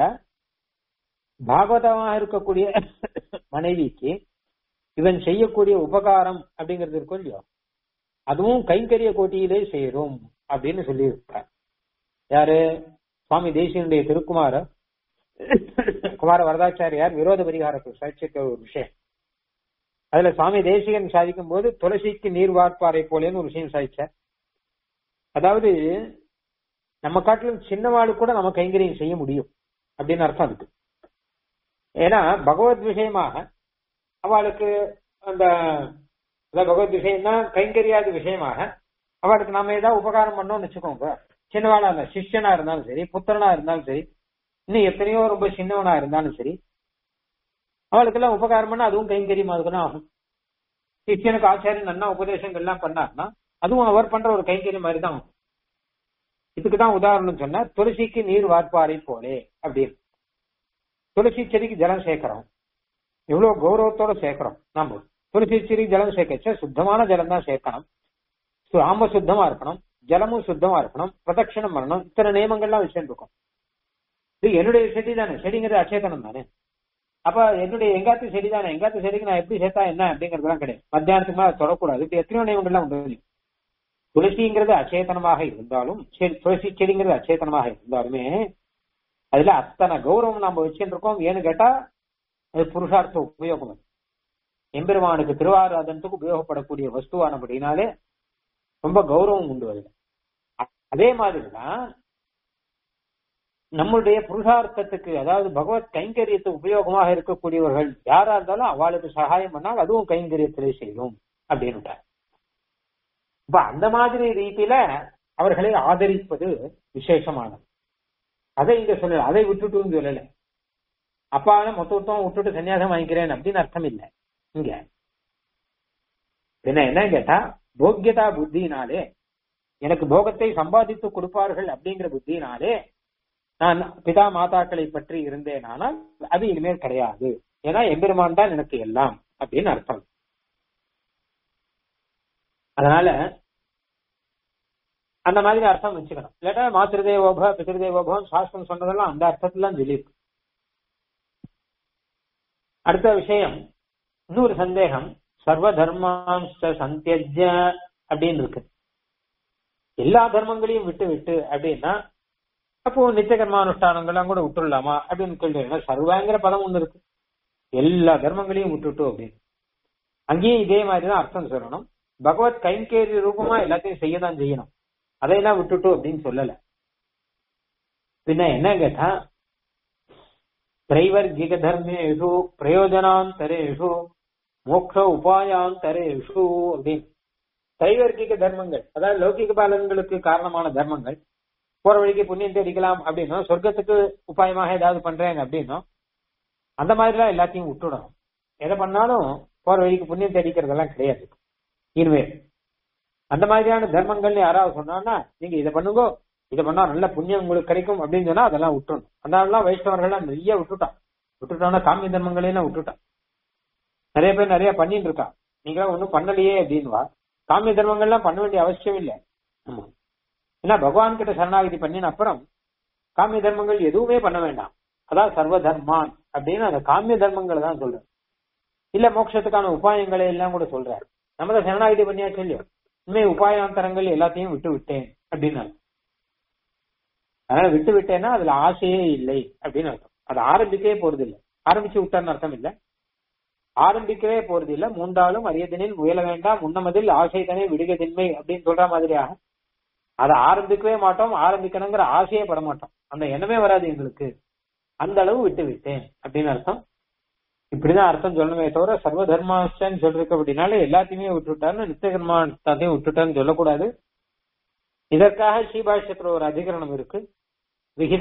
Speaker 1: பாகவதமாக இருக்கக்கூடிய மனைவிக்கு இவன் செய்யக்கூடிய உபகாரம் அப்படிங்கிறது இருக்கும் இல்லையோ அதுவும் கைங்கரிய கோட்டியிலே சேரும் அப்படின்னு சொல்லியிருக்கார் யாரு சுவாமி தேசியனுடைய திருக்குமார குமார வரதாச்சாரியார் விரோத பரிகாரத்துக்கு சாட்சிக்க ஒரு விஷயம் அதுல சுவாமி தேசிகன் சாதிக்கும் போது துளசிக்கு நீர் வார்ப்பாரை போலேன்னு ஒரு விஷயம் சாதிச்சார் அதாவது நம்ம காட்டிலும் சின்னவாளு கூட நம்ம கைங்கரியம் செய்ய முடியும் அப்படின்னு அர்த்தம் அதுக்கு ஏன்னா பகவத் விஷயமாக அவளுக்கு அந்த பகவத் விஷயம் தான் கைங்கரியாத விஷயமாக அவளுக்கு நாம ஏதாவது உபகாரம் பண்ணோம்னு வச்சுக்கோங்க சின்னவாளா இருந்தா சிஷ்யனா இருந்தாலும் சரி புத்திரனா இருந்தாலும் சரி இன்னும் எத்தனையோ ரொம்ப சின்னவனா இருந்தாலும் சரி அவளுக்கு எல்லாம் உபகாரம் பண்ணா அதுவும் கைங்கரியம் அதுக்குன்னு ஆகும் சிஷ்யனுக்கு ஆச்சாரியன் நன்னா உபதேசங்கள் எல்லாம் பண்ணார்னா அதுவும் அவர் பண்ற ஒரு கைங்கரியம் மாதிரி தான் இதுக்கு தான் உதாரணம் சொன்னா துளசிக்கு நீர் வார்ப்பாரை போலே அப்படின்னு துளசி செடிக்கு ஜலம் சேர்க்கிறோம் எவ்வளவு கௌரவத்தோட சேர்க்கிறோம் நாம துளசி செடிக்கு ஜலம் சேர்க்கச்ச சுத்தமான ஜலம் தான் சேர்க்கணும் ஆம சுத்தமா இருக்கணும் ஜலமும் சுத்தமா இருக்கணும் பிரதட்சணம் பண்ணணும் இத்தனை நியமங்கள்லாம் வச்சுருக்கோம் இது என்னுடைய செடி தானே செடிங்கிறது அச்சேதனம் தானே அப்ப என்னுடைய எங்காத்து செடி தானே எங்காத்து செடிக்கு நான் எப்படி சேர்த்தா என்ன அப்படிங்கறதுலாம் கிடையாது மத்தியானத்துக்கு மேல தொடக்கூடாது இப்ப எத்தனையோ நியமங்கள்லாம் உண்டு துளசிங்கிறது அச்சேதனமாக இருந்தாலும் துளசி செடிங்கிறது அச்சேதனமாக இருந்தாலுமே அதுல அத்தனை கௌரவம் நாம வச்சுட்டு இருக்கோம் ஏன்னு கேட்டா அது புருஷார்த்த உபயோகம் எம்பெருமானுக்கு திருவாராதனத்துக்கு உபயோகப்படக்கூடிய வஸ்துவானபடினாலே ரொம்ப கௌரவம் உண்டு அதுல அதே மாதிரிதான் நம்மளுடைய புருஷார்த்தத்துக்கு அதாவது பகவத் கைங்கரியத்துக்கு உபயோகமாக இருக்கக்கூடியவர்கள் யாரா இருந்தாலும் அவளுக்கு சகாயம் பண்ணால் அதுவும் கைங்கரியத்திலே செய்யும் அப்படின்னுட்டார் இப்ப அந்த மாதிரி ரீதியில அவர்களை ஆதரிப்பது விசேஷமானது அதை இங்க சொல்லல அதை விட்டுட்டு சொல்லல அப்பால மொத்தம் விட்டுட்டு சன்னியாசம் வாங்கிக்கிறேன் அப்படின்னு அர்த்தம் இல்லை இங்க என்ன என்ன கேட்டா போக்கியதா புத்தினாலே எனக்கு போகத்தை சம்பாதித்து கொடுப்பார்கள் அப்படிங்கிற புத்தினாலே நான் பிதா மாதாக்களை பற்றி இருந்தேன் ஆனால் அது இனிமேல் கிடையாது ஏன்னா எம்பெருமான் தான் எனக்கு எல்லாம் அப்படின்னு அர்த்தம் அதனால அந்த மாதிரி அர்த்தம் வச்சுக்கணும் இல்லாட்டா மாத்திருதேவோப பிதிருதேவோபம் சாஸ்திரம் சொன்னதெல்லாம் அந்த அர்த்தத்துல சொல்லியிருக்கு அடுத்த விஷயம் இன்னொரு சந்தேகம் சர்வ தர்மாம்ச சந்தியஜ அப்படின்னு இருக்கு எல்லா தர்மங்களையும் விட்டு விட்டு அப்படின்னா அப்போ நித்திய கர்மானுஷ்டானங்கள்லாம் கூட விட்டுடலாமா அப்படின்னு கேள்வி சர்வாங்கிற பதம் ஒண்ணு இருக்கு எல்லா தர்மங்களையும் விட்டுட்டு அப்படின்னு அங்கேயும் இதே மாதிரிதான் அர்த்தம் சொல்லணும் பகவத் கைங்கேரி ரூபமா எல்லாத்தையும் செய்யதான் செய்யணும் அதையெல்லாம் விட்டுட்டு அப்படின்னு சொல்லல பின்ன என்ன கேட்டா திரைவர்கிக தர்மேஷு பிரயோஜனாந்தரேஷு மோக்ஷ உபாயாந்தரேஷு அப்படின்னு திரைவர்கிக தர்மங்கள் அதாவது லௌகிக பாலன்களுக்கு காரணமான தர்மங்கள் போற வழிக்கு புண்ணியம் தேடிக்கலாம் அப்படின்னா சொர்க்கத்துக்கு உபாயமாக ஏதாவது பண்றேன் அப்படின்னா அந்த மாதிரிலாம் எல்லாத்தையும் விட்டுடணும் எதை பண்ணாலும் போற வழிக்கு புண்ணியம் தேடிக்கிறதெல்லாம் கிடையாது இனிமேல் அந்த மாதிரியான தர்மங்கள்னு யாராவது சொன்னான்னா நீங்க இதை பண்ணுங்க இதை பண்ணா நல்ல புண்ணியம் உங்களுக்கு கிடைக்கும் அப்படின்னு சொன்னா அதெல்லாம் விட்டுறணும் அதனாலலாம் வைஷ்ணவர்கள்லாம் நிறைய விட்டுட்டான் விட்டுட்டோம்னா காமிய தர்மங்களையெல்லாம் விட்டுட்டான் நிறைய பேர் நிறைய பண்ணிட்டு இருக்கா நீங்களாம் ஒன்றும் பண்ணலையே அப்படின்வா காமிய தர்மங்கள்லாம் பண்ண வேண்டிய அவசியம் இல்லை ஆமா ஏன்னா பகவான் கிட்ட சரணாகதி பண்ணின அப்புறம் காமிய தர்மங்கள் எதுவுமே பண்ண வேண்டாம் அதான் சர்வ தர்மான் அப்படின்னு அந்த காமிய தர்மங்களை தான் சொல்றேன் இல்ல மோட்சத்துக்கான உபாயங்களை எல்லாம் கூட சொல்றாரு நம்ம தான் சரணாகதி பண்ணியாச்சு இல்லையோ உண்மை உபாயாந்தரங்கள் எல்லாத்தையும் விட்டு விட்டேன் அப்படின்னு அர்த்தம் அதனால விட்டு விட்டேன்னா அதுல ஆசையே இல்லை அப்படின்னு அர்த்தம் அது ஆரம்பிக்கவே போறது இல்லை ஆரம்பிச்சு விட்டான்னு அர்த்தம் இல்ல ஆரம்பிக்கவே போறது இல்ல மூன்றாலும் அரியதனில் முயல வேண்டாம் முன்னமதில் ஆசை தானே விடுகதின்மை அப்படின்னு சொல்ற மாதிரியாக அதை ஆரம்பிக்கவே மாட்டோம் ஆரம்பிக்கணுங்கிற ஆசையே பட மாட்டோம் அந்த எண்ணமே வராது எங்களுக்கு அந்த அளவு விட்டு விட்டேன் அப்படின்னு அர்த்தம் இப்படிதான் அர்த்தம் சொல்லணுமே தவிர சர்வ தர்மாஷ்டன்னு சொல்லிருக்க அப்படின்னால எல்லாத்தையுமே விட்டுட்டாருன்னு நித்திய கர்மாத்தையும் விட்டுட்டான்னு சொல்லக்கூடாது இதற்காக ஸ்ரீபாஷ்யத்துல ஒரு அதிகரணம் இருக்கு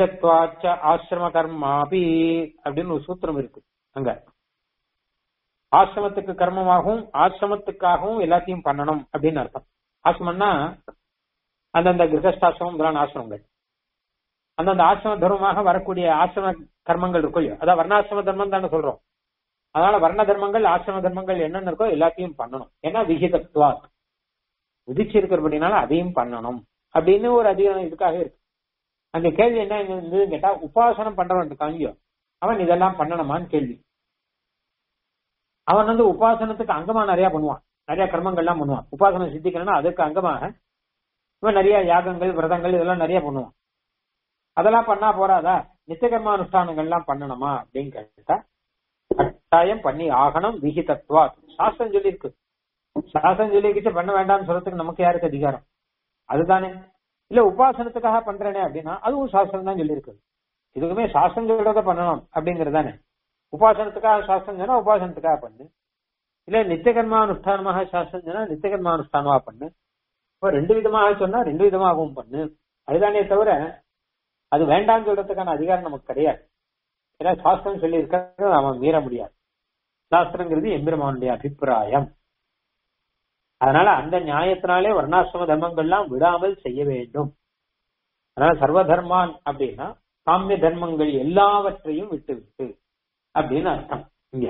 Speaker 1: விகிதத்வாச்ச ஆசிரம கர்மாபி அப்படின்னு ஒரு சூத்திரம் இருக்கு அங்க ஆசிரமத்துக்கு கர்மமாகவும் ஆசிரமத்துக்காகவும் எல்லாத்தையும் பண்ணணும் அப்படின்னு அர்த்தம் ஆசிரமம்னா அந்தந்த கிரகஸ்தாசிரமம் முதலான ஆசிரமங்கள் அந்தந்த ஆசிரம தர்மமாக வரக்கூடிய ஆசிரம கர்மங்கள் இருக்கும் இல்லையோ அதான் வர்ணாசிரம தர்மம் தானே சொல்றோம் அதனால வர்ண தர்மங்கள் ஆசிரம தர்மங்கள் என்னென்ன இருக்கோ எல்லாத்தையும் பண்ணணும் ஏன்னா விகிதத்வா விதிச்சு இருக்கிறபடினால அதையும் பண்ணணும் அப்படின்னு ஒரு அதிகாரம் இதுக்காக இருக்கு அங்க கேள்வி என்ன இருந்ததுன்னு கேட்டா உபாசனம் பண்றவன் இருக்காங்க அவன் இதெல்லாம் பண்ணணுமான்னு கேள்வி அவன் வந்து உபாசனத்துக்கு அங்கமா நிறைய பண்ணுவான் நிறைய கர்மங்கள்லாம் பண்ணுவான் உபாசனம் சித்திக்கணும்னா அதுக்கு அங்கமாக இவன் நிறைய யாகங்கள் விரதங்கள் இதெல்லாம் நிறைய பண்ணுவான் அதெல்லாம் பண்ணா போறாதா நித்தியகர்மானுஷ்டானங்கள்லாம் பண்ணணுமா அப்படின்னு கேட்டா கட்டாயம் பண்ணி ஆகணும் விகிதத்வா சாஸ்திரம் சொல்லியிருக்கு சாஸ்திரம் சொல்லிக்கிட்டு பண்ண வேண்டாம்னு சொல்றதுக்கு நமக்கு யாருக்கு அதிகாரம் அதுதானே இல்ல உபாசனத்துக்காக பண்றேனே அப்படின்னா அதுவும் சாஸ்திரம் தான் சொல்லியிருக்கு இதுக்குமே சாஸ்திரம் சொல்றத பண்ணணும் அப்படிங்கிறது தானே உபாசனத்துக்காக சாஸ்திரம் சொன்னா உபாசனத்துக்காக பண்ணு இல்ல நித்தியகர்மானுஷ்டானமாக சாஸ்திரம் சொன்னா நித்தியகர்மானுஷ்டானமா பண்ணு இப்போ ரெண்டு விதமாக சொன்னா ரெண்டு விதமாகவும் பண்ணு அதுதானே தவிர அது வேண்டாம்னு சொல்றதுக்கான அதிகாரம் நமக்கு கிடையாது ஏன்னா சாஸ்திரம் சொல்லி இருக்கிறத அவன் மீற முடியாது சாஸ்திரங்கிறது எம்பெருமானுடைய அபிப்பிராயம் அதனால அந்த நியாயத்தினாலே வர்ணாசிரம தர்மங்கள்லாம் விடாமல் செய்ய வேண்டும் அதனால சர்வ தர்மான் அப்படின்னா காமிய தர்மங்கள் எல்லாவற்றையும் விட்டு விட்டு அப்படின்னு அர்த்தம் இங்க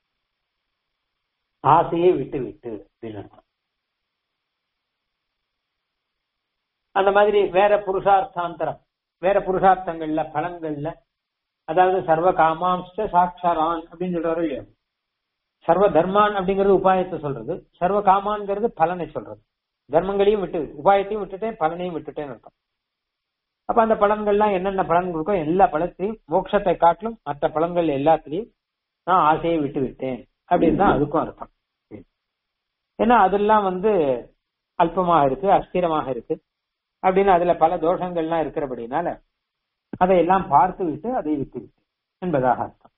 Speaker 1: ஆசையை விட்டு விட்டு அப்படின்னு அர்த்தம் அந்த மாதிரி வேற புருஷார்த்தாந்தரம் வேற புருஷார்த்தங்கள்ல பலங்கள்ல அதாவது சர்வ காமாம்ச சாட்சாரான் அப்படின்னு சொல்றாரு இல்லையா சர்வ தர்மான் அப்படிங்கிறது உபாயத்தை சொல்றது சர்வ காமான்ங்கிறது பலனை சொல்றது தர்மங்களையும் விட்டு உபாயத்தையும் விட்டுட்டேன் பலனையும் விட்டுட்டேன்னு அர்த்தம் அப்ப அந்த பலன்கள்லாம் என்னென்ன பலன் இருக்கோ எல்லா பலத்தையும் மோட்சத்தை காட்டிலும் மற்ற பலன்கள் எல்லாத்திலையும் நான் ஆசையை விட்டு விட்டேன் அப்படின்னு தான் அதுக்கும் அர்த்தம் ஏன்னா அதெல்லாம் வந்து அல்பமாக இருக்கு அஸ்திரமாக இருக்கு அப்படின்னு அதுல பல தோஷங்கள்லாம் இருக்கிறபடினால அதையெல்லாம் பார்த்து விட்டு அதை விட்டு விட்டு என்பதாக அர்த்தம்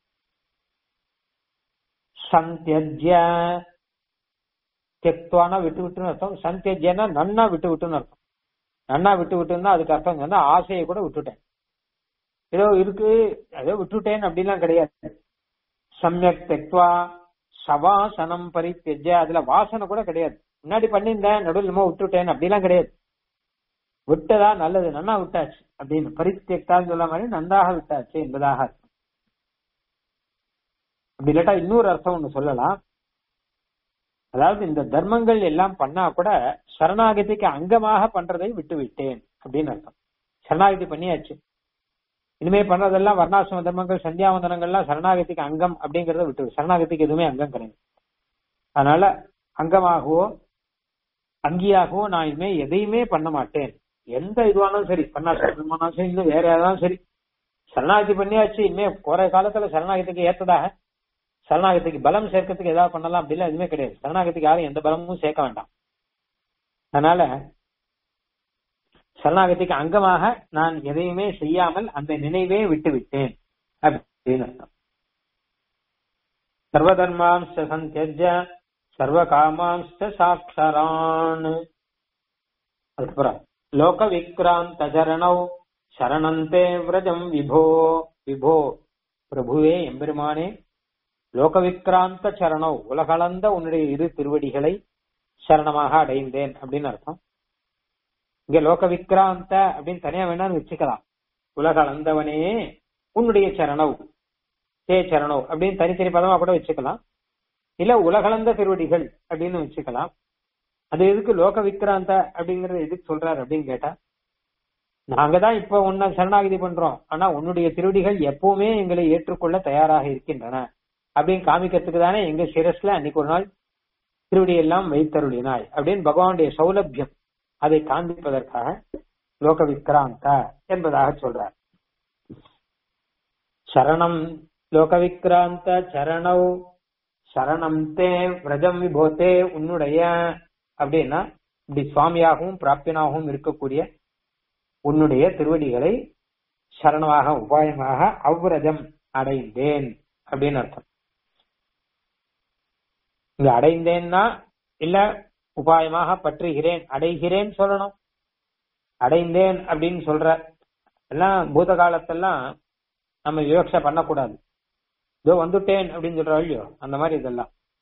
Speaker 1: சந்தியஜ்ய தெக்துவானா விட்டு விட்டுன்னு அர்த்தம் சந்தியஜ்யனா நன்னா விட்டு விட்டுன்னு அர்த்தம் நன்னா விட்டு விட்டுன்னா அதுக்கு அர்த்தம் வந்து ஆசையை கூட விட்டுட்டேன் ஏதோ இருக்கு ஏதோ விட்டுட்டேன் அப்படிலாம் கிடையாது சமயக் தெக்வா சவாசனம் பரித்தெஜ அதுல வாசனை கூட கிடையாது முன்னாடி பண்ணியிருந்தேன் நடுவில் என்னமோ விட்டுட்டேன் அப்படிலாம் கிடையாது விட்டதா நல்லது நன்னா விட்டாச்சு அப்படின்னு பரித்தெக்தான்னு சொல்ல மாதிரி நன்றாக விட்டாச்சு என்பதாக அர்த்தம் அப்படி இல்லாட்டா இன்னொரு அர்த்தம் ஒண்ணு சொல்லலாம் அதாவது இந்த தர்மங்கள் எல்லாம் பண்ணா கூட சரணாகதிக்கு அங்கமாக பண்றதை விட்டு விட்டேன் அப்படின்னு அர்த்தம் சரணாகதி பண்ணியாச்சு இனிமே பண்றதெல்லாம் வர்ணாசிரம தர்மங்கள் சந்தியாவந்தனங்கள்லாம் சரணாகதிக்கு அங்கம் அப்படிங்கறத விட்டு சரணாகதிக்கு எதுவுமே அங்கம் கிடையாது அதனால அங்கமாகவோ அங்கியாகவோ நான் இனிமே எதையுமே பண்ண மாட்டேன் எந்த இதுவானாலும் சரி பண்ணாலும் சரி இல்லை வேற ஏதாவது சரி சரணாகதி பண்ணியாச்சு இனிமே போற காலத்துல சரணாகதிக்கு ஏத்ததாக சரணாகதிக்கு பலம் சேர்க்கறதுக்கு ஏதாவது பண்ணலாம் அப்படிலாம் எதுவுமே கிடையாது சரணாகதிக்கு யாரும் எந்த பலமும் சேர்க்க வேண்டாம் அதனால சரணாகதிக்கு அங்கமாக நான் எதையுமே செய்யாமல் அந்த நினைவே விட்டு விட்டேன் அப்படின்னு அர்த்தம் சர்வதர்மாம்ச சந்தியஜ சர்வ காமாம்ச சாட்சரான் அதுக்கப்புறம் லோக விக்ராந்த சரணவ் சரணந்தே விரஜம் விபோ விபோ பிரபுவே எம்பெருமானே லோக விக்ராந்த சரணவ் உலகளந்த உன்னுடைய இரு திருவடிகளை சரணமாக அடைந்தேன் அப்படின்னு அர்த்தம் இங்க லோக விக்ராந்த அப்படின்னு தனியா வேணாலும் வச்சுக்கலாம் உலகளந்தவனே உன்னுடைய சரணவ் தே சரணவ் அப்படின்னு தனித்தனி பதமா கூட வச்சுக்கலாம் இல்ல உலகளந்த திருவடிகள் அப்படின்னு வச்சுக்கலாம் அது எதுக்கு லோக விக்ராந்த அப்படிங்கறது எதுக்கு சொல்றாரு அப்படின்னு கேட்டா நாங்க தான் இப்ப உன்னை சரணாகிதி பண்றோம் ஆனா உன்னுடைய திருவடிகள் எப்பவுமே எங்களை ஏற்றுக்கொள்ள தயாராக இருக்கின்றன அப்படின்னு காமிக்கிறதுக்கு தானே எங்க சிரஸ்ல அன்னைக்கு ஒரு நாள் திருவடி எல்லாம் வைத்தருளினாய் அப்படின்னு பகவானுடைய சௌலபியம் அதை காண்பிப்பதற்காக லோக விக்ராந்த என்பதாக சொல்றார் சரணம் லோக விக்ராந்த சரணவ் சரணம் தே விரஜம் விபோத்தே உன்னுடைய அப்படின்னா இப்படி சுவாமியாகவும் பிராப்தியனாகவும் இருக்கக்கூடிய உன்னுடைய திருவடிகளை சரணமாக உபாயமாக அவ்விரஜம் அடைந்தேன் அப்படின்னு அர்த்தம் இங்க அடைந்தேன்னா இல்ல உபாயமாக பற்றுகிறேன் அடைகிறேன் சொல்லணும் அடைந்தேன் அப்படின்னு சொல்ற எல்லாம் பூத காலத்தெல்லாம் நம்ம விவக்ஷ பண்ணக்கூடாது இதோ வந்துட்டேன் அப்படின்னு சொல்றோம் இல்லையோ அந்த மாதிரி இதெல்லாம்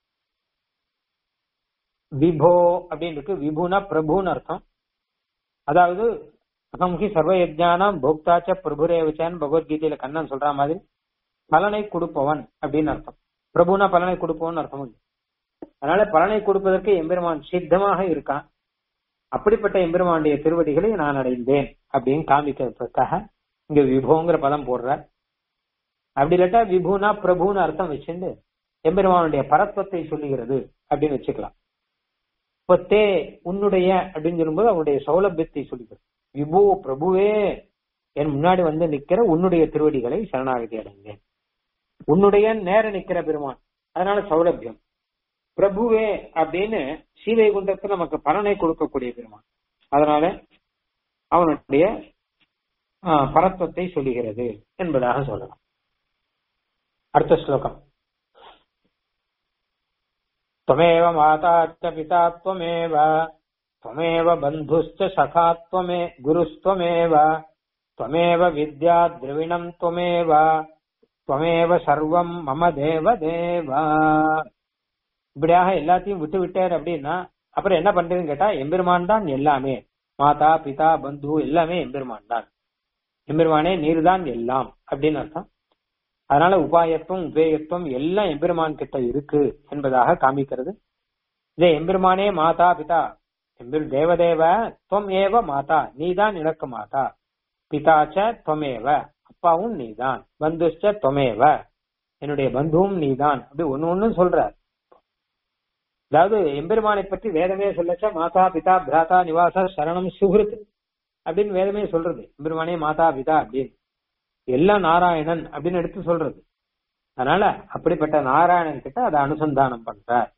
Speaker 1: விபோ அப்படின்னு இருக்கு விபுனா பிரபுன்னு அர்த்தம் அதாவது அகம்ஹி சர்வ யஜ்ஞானம் போக்தாச்ச பிரபுரேவச்சான்னு பகவத்கீதையில கண்ணன் சொல்ற மாதிரி பலனை கொடுப்பவன் அப்படின்னு அர்த்தம் பிரபுனா பலனை கொடுப்பவன் அர்த்தம் இல்லை அதனால பலனை கொடுப்பதற்கு எம்பெருமான் சித்தமாக இருக்கான் அப்படிப்பட்ட எம்பெருமானுடைய திருவடிகளை நான் அடைந்தேன் அப்படின்னு காமிக்கிறதுக்காக இங்க விபோங்கிற பதம் போடுற அப்படி இல்லாட்டா விபுனா பிரபுன்னு அர்த்தம் வச்சுட்டு எம்பெருமானுடைய பரத்வத்தை சொல்லுகிறது அப்படின்னு வச்சுக்கலாம் இப்போ தே உன்னுடைய அப்படின்னு சொல்லும்போது அவனுடைய சௌலபியத்தை சொல்லுகிறது விபு பிரபுவே என் முன்னாடி வந்து நிக்கிற உன்னுடைய திருவடிகளை சரணாகதி அடைந்தேன் உன்னுடைய நேர நிக்கிற பெருமான் அதனால சௌலபியம் பிரபுவே அப்படின்னு சீவைகுண்டத்துக்கு நமக்கு பலனை கொடுக்கக்கூடிய பெருமான் அதனால அவனுடைய பரத்வத்தை சொல்லுகிறது என்பதாக சொல்லலாம் அடுத்த ஸ்லோகம் त्वमेव माता च पिता त्वमेव त्वमेव बन्धुश्च सखा त्वमे गुरुस्त्वमेव त्वमेव विद्या द्रविणम् त्वमेव त्वमेव சர்வம் மம தேவ தேவா இப்படியாக எல்லாத்தையும் விட்டு விட்டார் அப்படின்னா அப்புறம் என்ன பண்றதுன்னு கேட்டா எம்பெருமான் தான் எல்லாமே மாதா பிதா பந்து எல்லாமே எம்பெருமான் தான் எம்பெருமானே நீர்தான் எல்லாம் அப்படின்னு அர்த்தம் அதனால உபாயத்துவம் உபேயத்துவம் எல்லாம் எம்பெருமான் கிட்ட இருக்கு என்பதாக காமிக்கிறது இதே எம்பெருமானே மாதா பிதா எம்பெரு தேவதேவ துவம் ஏவ மாதா நீதான் எனக்கு மாதா பிதாச்ச துவமேவ அப்பாவும் நீதான் பந்துஷ்ட துவமேவ என்னுடைய பந்துவும் நீதான் அப்படி ஒன்னு ஒன்னு சொல்ற அதாவது எம்பெருமானை பற்றி வேதமே சொல்லச்ச மாதா பிதா பிராதா நிவாச சரணம் சுகிருத் அப்படின்னு வேதமே சொல்றது எம்பெருமானே மாதா பிதா அப்படின்னு எல்லாம் நாராயணன் அப்படின்னு எடுத்து சொல்றது அதனால அப்படிப்பட்ட நாராயணன் கிட்ட அதை அனுசந்தானம் பண்றார்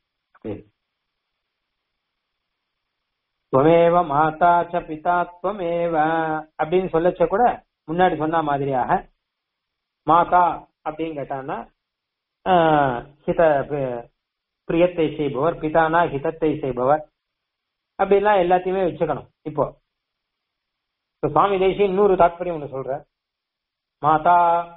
Speaker 1: துவமேவ மாதா ச பிதா துவமேவ அப்படின்னு சொல்லச்ச கூட முன்னாடி சொன்ன மாதிரியாக மாதா அப்படின்னு கேட்டான்னா ஹித பிரியத்தை செய்பவர் பிதானா ஹிதத்தை செய்பவர் அப்படிலாம் எல்லாத்தையுமே வச்சுக்கணும் இப்போ சுவாமி தேசி இன்னொரு தாத்பரியம் ஒன்று சொல்ற माता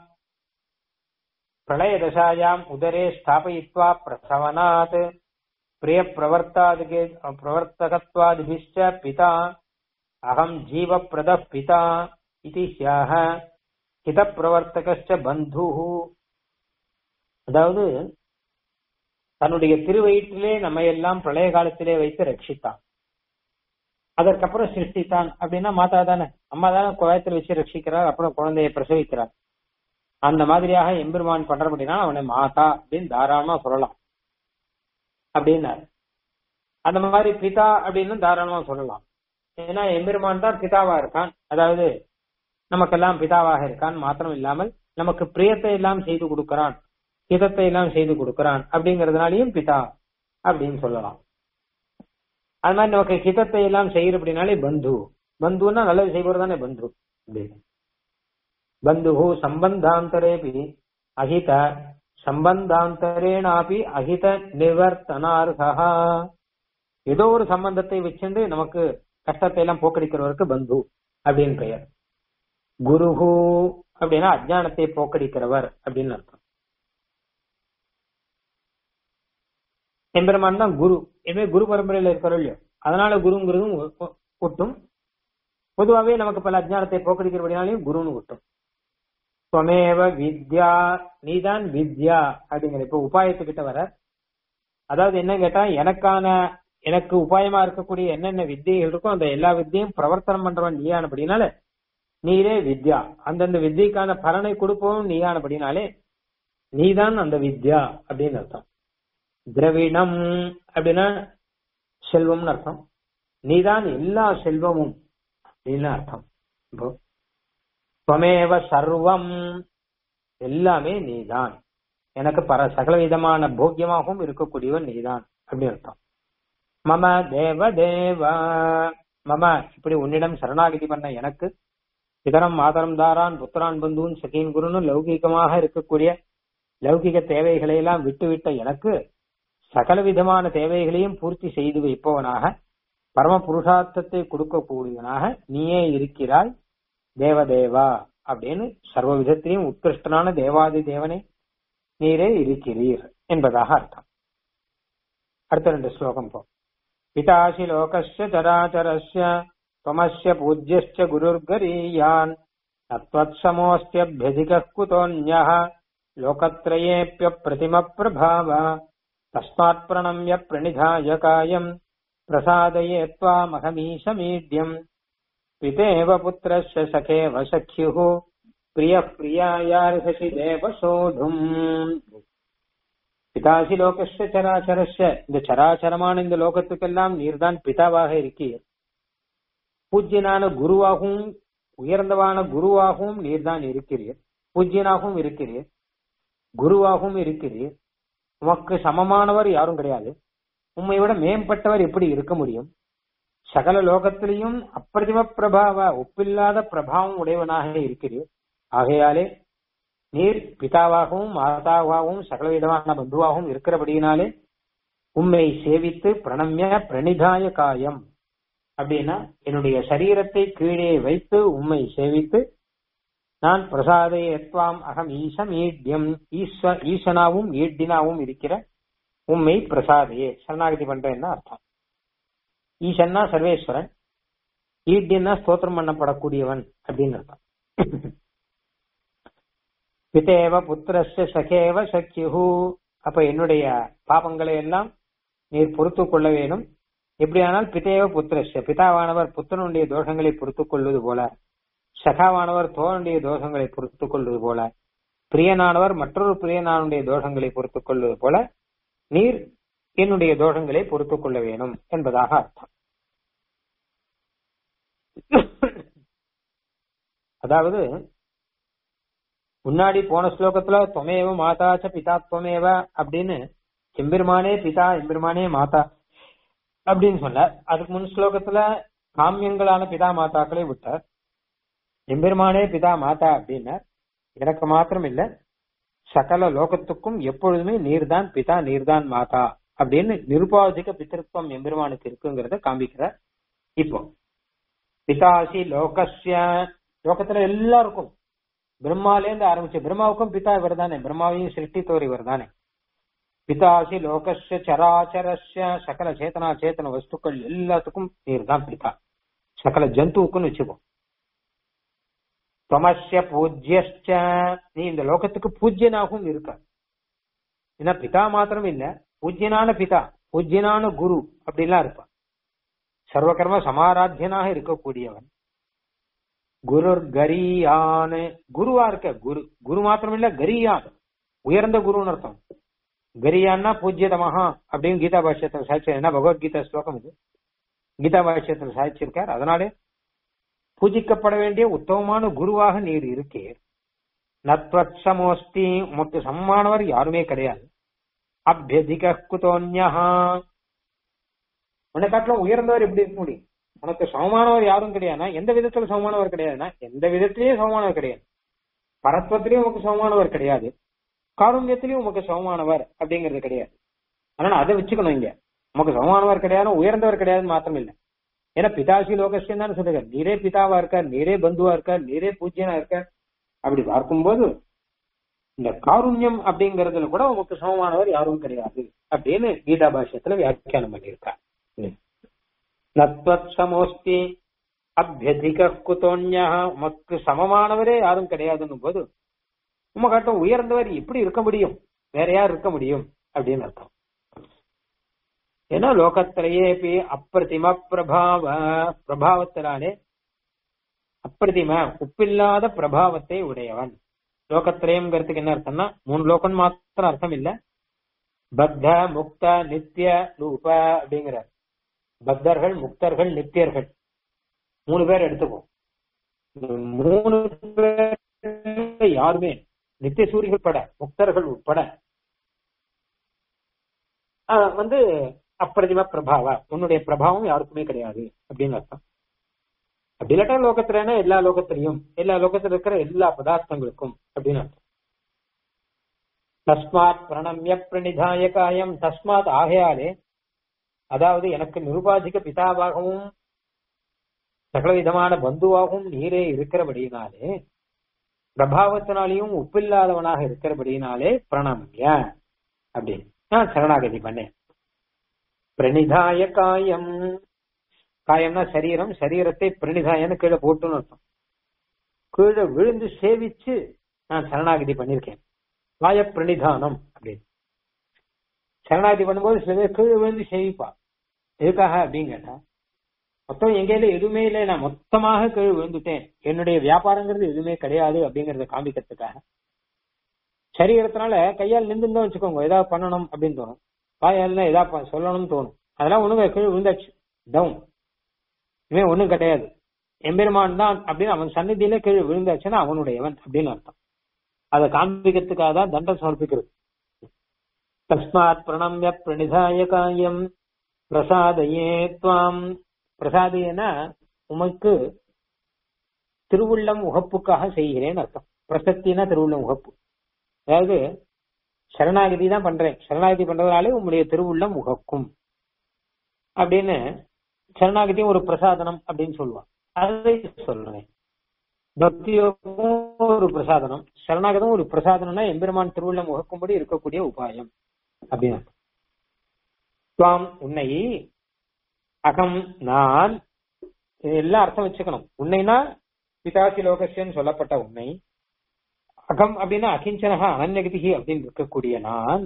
Speaker 1: प्रलयदशायाम् उदरे स्थापयित्वा प्रसवनात् प्रियप्रवर्तादिके प्रवर्तकत्वादिभिश्च पिता अहम् जीवप्रदः पिता इति ह्याः ஹிதப்பிரவர்த்தகச்ச பந்து அதாவது தன்னுடைய திருவயிற்றிலே நம்ம எல்லாம் பிரளய காலத்திலே வைத்து ரட்சித்தான் அதற்கப்புறம் சிருஷ்டித்தான் அப்படின்னா மாதா தானே அம்மா தானே குழாயத்தில் வச்சு ரட்சிக்கிறார் அப்புறம் குழந்தையை பிரசவிக்கிறார் அந்த மாதிரியாக எம்பெருமான் பண்றபடினா அவனை மாதா அப்படின்னு தாராளமா சொல்லலாம் அப்படின்னாரு அந்த மாதிரி பிதா அப்படின்னு தாராளமா சொல்லலாம் ஏன்னா எம்பெருமான் தான் பிதாவா இருக்கான் அதாவது நமக்கெல்லாம் பிதாவாக இருக்கான் மாத்திரம் இல்லாமல் நமக்கு பிரியத்தை எல்லாம் செய்து கொடுக்கிறான் ஹிதத்தை எல்லாம் செய்து கொடுக்கிறான் அப்படிங்கறதுனாலையும் பிதா அப்படின்னு சொல்லலாம் அது மாதிரி நமக்கு ஹிதத்தை எல்லாம் செய்யற அப்படின்னாலே பந்து பந்துன்னா நல்லது செய்வது தானே பந்து பந்து சம்பந்தாந்தரேபி அஹித சம்பந்தாந்தரேனாபி அஹித நிவர்த்தனார்ஹா ஏதோ ஒரு சம்பந்தத்தை வச்சுட்டு நமக்கு கஷ்டத்தை எல்லாம் போக்கடிக்கிறவருக்கு பந்து அப்படின்னு பெயர் குருஹு அப்படின்னா அஜானத்தை போக்கடிக்கிறவர் அப்படின்னு அர்த்தம் எம்பெருமான் தான் குரு எப்பவுமே குரு பரம்பரையில இருக்கிறோம் இல்லையோ அதனால குருங்கிறதும் ஒட்டும் பொதுவாகவே நமக்கு பல அஜானத்தை போக்கடிக்கிறபடினாலையும் குருன்னு ஒட்டும் துவமேவ வித்யா நீதான் வித்யா அப்படிங்கிற இப்ப உபாயத்துக்கிட்ட வர அதாவது என்ன கேட்டா எனக்கான எனக்கு உபாயமா இருக்கக்கூடிய என்னென்ன வித்தியைகள் இருக்கோ அந்த எல்லா வித்தியும் பிரவர்த்தனம் பண்றவன் நீயானபடினால நீரே வித்யா அந்தந்த வித்தியக்கான பலனை கொடுப்பவன் நீயானபடினாலே நீதான் அந்த வித்யா அப்படின்னு அர்த்தம் திரவிணம் அப்படின்னா செல்வம்னு அர்த்தம் நீதான் எல்லா செல்வமும் அப்படின்னு அர்த்தம் இப்போ துவமேவ சர்வம் எல்லாமே நீதான் எனக்கு பர சகல விதமான போக்கியமாகவும் இருக்கக்கூடியவன் நீதான் அப்படின்னு அர்த்தம் மம தேவ தேவ மம இப்படி உன்னிடம் சரணாகதி பண்ண எனக்கு இதரம் மாதரம் தாரான் புத்திரான் பந்துன் சகீன் குருன்னு லௌகிகமாக இருக்கக்கூடிய லௌகிக தேவைகளை எல்லாம் விட்டுவிட்ட எனக்கு சகல விதமான தேவைகளையும் பூர்த்தி செய்து வைப்பவனாக பரம புருஷார்த்தத்தை கொடுக்கக்கூடியவனாக நீயே இருக்கிறாய் தேவதேவா அப்படின்னு சர்வ விதத்திலையும் உத்கிருஷ்டனான தேவாதி தேவனே நீரே இருக்கிறீர் என்பதாக அர்த்தம் அடுத்த ரெண்டு ஸ்லோகம் போ पितासि लोकस्य चराचरस्य त्वमस्य पूज्यश्च गुरुर्गरीयान् न त्वत्समोऽस्त्यभ्यधिकः कुतोऽन्यः लोकत्रयेऽप्यप्रतिमप्रभाव तस्मात् प्रणम्य प्रणिधाय कायम् प्रसादये त्वामहमीशमीड्यम् पितेव पुत्रस्य सखेव सख्युः प्रियः प्रियायार्हसि देव सोढुम् பிதாசி லோகஸ்ய சராச்சரஸ்ய இந்த சராச்சரமான இந்த லோகத்துக்கெல்லாம் நீர்தான் பிதாவாக இருக்கீர் பூஜ்யனான குருவாகவும் உயர்ந்தவான குருவாகவும் நீர்தான் இருக்கிறீர் பூஜ்யனாகவும் இருக்கிறீர் குருவாகவும் இருக்கிறீர் உமக்கு சமமானவர் யாரும் கிடையாது உம்மை விட மேம்பட்டவர் எப்படி இருக்க முடியும் சகல லோகத்திலையும் அப்பிரதிம பிரபாவ ஒப்பில்லாத பிரபாவம் உடையவனாக இருக்கிறீர் ஆகையாலே நீர் பிதாவாகவும் மாதாவாகவும் சகல விதமான பந்துவாகவும் இருக்கிறபடியினாலே உம்மை சேவித்து பிரணம்ய பிரணிதாய காயம் அப்படின்னா என்னுடைய சரீரத்தை கீழே வைத்து உம்மை சேவித்து நான் பிரசாதே எத்வாம் அகம் ஈசம் ஈட்யம் ஈஸ்வ ஈசனாவும் ஈட்டினாவும் இருக்கிற உம்மை பிரசாதையே சரணாகதி பண்றேன்னு அர்த்தம் ஈசன்னா சர்வேஸ்வரன் ஈட்டின்னா ஸ்தோத்திரம் பண்ணப்படக்கூடியவன் அப்படின்னு அர்த்தம் பிதேவ புத்திரஸ்ய சகேவ சக்கியு அப்ப என்னுடைய பாபங்களை எல்லாம் நீர் பொறுத்து கொள்ள வேணும் எப்படியானால் பிதேவ புத்திரஸ்ய பிதாவானவர் புத்தனுடைய தோஷங்களை பொறுத்துக் கொள்வது போல சகாவானவர் தோழனுடைய தோஷங்களை பொறுத்துக் கொள்வது போல பிரியனானவர் மற்றொரு பிரியனானுடைய தோஷங்களை பொறுத்துக் கொள்வது போல நீர் என்னுடைய தோஷங்களை பொறுத்துக் கொள்ள வேணும் என்பதாக அர்த்தம் அதாவது முன்னாடி போன ஸ்லோகத்துல தொமேவ மாதாச்ச பிதா துவமேவ அப்படின்னு எம்பெருமானே பிதா எம்பெருமானே மாதா அப்படின்னு சொன்னார் அதுக்கு முன் ஸ்லோகத்துல காமியங்களான பிதா மாதாக்களை விட்டார் எம்பெருமானே பிதா மாதா அப்படின்னார் எனக்கு மாத்திரம் இல்ல சகல லோகத்துக்கும் எப்பொழுதுமே நீர்தான் பிதா நீர்தான் மாதா அப்படின்னு நிருபாதிக பித்திருப்பம் எம்பெருமானுக்கு இருக்குங்கிறத காண்பிக்கிறார் இப்போ பிதாசி லோகஸ்ய லோகத்துல எல்லாருக்கும் பிரம்மாலேருந்து ஆரம்பிச்சு பிரம்மாவுக்கும் பிதா இவர் தானே பிரம்மாவையும் சிருஷ்டித்தவர் இவர் தானே பிதாசி லோகஸ்ய சராச்சரஸ்ய சகல சேத்தனா சேத்தன வஸ்துக்கள் எல்லாத்துக்கும் நீர் தான் பிதா சகல ஜந்துவுக்குன்னு வச்சுக்கோ தொமஸ்ய பூஜ்யஸ்ச நீ இந்த லோகத்துக்கு பூஜ்யனாகவும் இருக்க ஏன்னா பிதா மாத்திரம் இல்ல பூஜ்யனான பிதா பூஜ்யனான குரு அப்படிலாம் இருப்பான் சர்வகர்ம சமாராத்தியனாக இருக்கக்கூடியவன் குரு கரியான் குருவா இருக்க குரு குரு மாத்திரம் இல்ல கரியான் உயர்ந்த குருன்னு அர்த்தம் கரியான்னா பூஜ்யதமஹா அப்படின்னு கீதா பாஷ்யத்தில் சாட்சி என்ன பகவத்கீதா ஸ்லோகம் இது கீதா பாஷ்யத்தில் சாட்சியிருக்கார் அதனாலே பூஜிக்கப்பட வேண்டிய உத்தமமான குருவாக நீர் இருக்கீர் நத்வத் சமோஸ்தி உமக்கு சமமானவர் யாருமே கிடையாது அபியதிக குதோன்யா உன்னை காட்டிலும் உயர்ந்தவர் எப்படி இருக்க முடியும் உனக்கு சமமானவர் யாரும் கிடையாதுனா எந்த விதத்துல சமமானவர் கிடையாதுன்னா எந்த விதத்திலயும் சமமானவர் கிடையாது பரத்வத்திலையும் உமக்கு சமமானவர் கிடையாது காருண்யத்திலையும் உமக்கு சமமானவர் அப்படிங்கிறது கிடையாது அதனால அதை வச்சுக்கணும் இங்க உமக்கு சமமானவர் கிடையாது உயர்ந்தவர் கிடையாதுன்னு மாத்திரம் இல்லை ஏன்னா பிதாசி லோகஸ்யம் தானே சொல்லுங்க நீரே பிதாவா இருக்கார் நீரே பந்துவா இருக்கார் நீரே பூஜ்யனா இருக்கார் அப்படி பார்க்கும்போது இந்த காருண்யம் அப்படிங்கறதுல கூட உமக்கு சமமானவர் யாரும் கிடையாது அப்படின்னு கீதா பாஷ்யத்துல வியாக்கியானம் பண்ணியிருக்கார் நத்வத் சமோஸ்தி அபியதிக குதோன்யா உமக்கு சமமானவரே யாரும் கிடையாதுன்னும் போது உமக்காட்டும் உயர்ந்தவர் எப்படி இருக்க முடியும் வேற யார் இருக்க முடியும் அப்படின்னு அர்த்தம் ஏன்னா லோகத்திலேயே அப்பிரதிம பிரபாவ பிரபாவத்தினாலே அப்பிரதிம உப்பில்லாத பிரபாவத்தை உடையவன் லோகத்திரயம்ங்கிறதுக்கு என்ன அர்த்தம்னா மூணு லோகம் மாத்திரம் அர்த்தம் இல்ல பத்த முக்த நித்திய ரூப அப்படிங்கிற பக்தர்கள் முக்தர்கள் நித்தியர்கள் மூணு பேர் எடுத்துப்போம் மூணு பேர் யாருமே நித்திய சூரிகள் பட முக்தர்கள் உட்பட வந்து அப்பிரதிம பிரபாவ உன்னுடைய பிரபாவம் யாருக்குமே கிடையாது அப்படின்னு அர்த்தம் அப்படி இல்லாட்டா லோகத்துலன்னா எல்லா லோகத்திலையும் எல்லா லோகத்துல இருக்கிற எல்லா பதார்த்தங்களுக்கும் அப்படின்னு அர்த்தம் தஸ்மாத் பிரணம்ய பிரணிதாய காயம் தஸ்மாத் ஆகையாலே அதாவது எனக்கு நிருபாதிக பிதாவாகவும் சகலவிதமான பந்துவாகவும் நீரே இருக்கிறபடியினாலே பிரபாவத்தினாலையும் உப்பில்லாதவனாக இருக்கிறபடியினாலே பிரணம்ய அப்படின்னு நான் சரணாகதி பண்ணேன் பிரணிதாய காயம் காயம்னா சரீரம் சரீரத்தை பிரணிதாயன்னு கீழே போட்டுன்னு அர்த்தம் கீழே விழுந்து சேவிச்சு நான் சரணாகதி பண்ணிருக்கேன் காய பிரணிதானம் அப்படின்னு சரணாகதி பண்ணும்போது சில பேர் கீழே விழுந்து சேவிப்பா எதுக்காக அப்படின்னு கேட்டா மொத்தம் எங்கேயில எதுவுமே இல்லை நான் மொத்தமாக கீழே விழுந்துட்டேன் என்னுடைய வியாபாரங்கிறது எதுவுமே கிடையாது அப்படிங்கறத காமிக்கிறதுக்காக சரீரத்தினால கையால் நின்று வச்சுக்கோங்க ஏதாவது பண்ணணும் அப்படின்னு தோணும் வாயால் ஏதாவது சொல்லணும்னு தோணும் அதெல்லாம் ஒண்ணுங்க கீழே விழுந்தாச்சு டவுன் இவன் ஒண்ணும் கிடையாது எம்பெருமான் தான் அப்படின்னு அவன் சந்நிதியில கீழே விழுந்தாச்சுன்னா அவனுடையவன் அப்படின்னு அர்த்தம் அதை காண்பிக்கிறதுக்காக தான் தண்டம் சமர்ப்பிக்கிறது தஸ்மாத் பிரணம்ய பிரணிதாய காயம் பிரசாதையே துவாம் பிரசாதையனா உமக்கு திருவுள்ளம் உகப்புக்காக செய்கிறேன் அர்த்தம் பிரசத்தினா திருவுள்ளம் உகப்பு அதாவது சரணாகதி தான் பண்றேன் சரணாகதி பண்றதுனாலே உங்களுடைய திருவுள்ளம் உகக்கும் அப்படின்னு சரணாகதியும் ஒரு பிரசாதனம் அப்படின்னு சொல்லுவான் அதை சொல்றேன் பக்தியோகமும் ஒரு பிரசாதனம் சரணாகதம் ஒரு பிரசாதனம்னா எம்பெருமான் திருவுள்ளம் உகக்கும்படி இருக்கக்கூடிய உபாயம் அப்படின்னு துவாம் உன்னை அகம் நான் எல்லாம் அர்த்தம் வச்சுக்கணும் உன்னைனா பிதாசி லோகசியன்னு சொல்லப்பட்ட உன்னை அகம் அப்படின்னா அகிஞ்சனகா அனன்யகதிகி அப்படின்னு இருக்கக்கூடிய நான்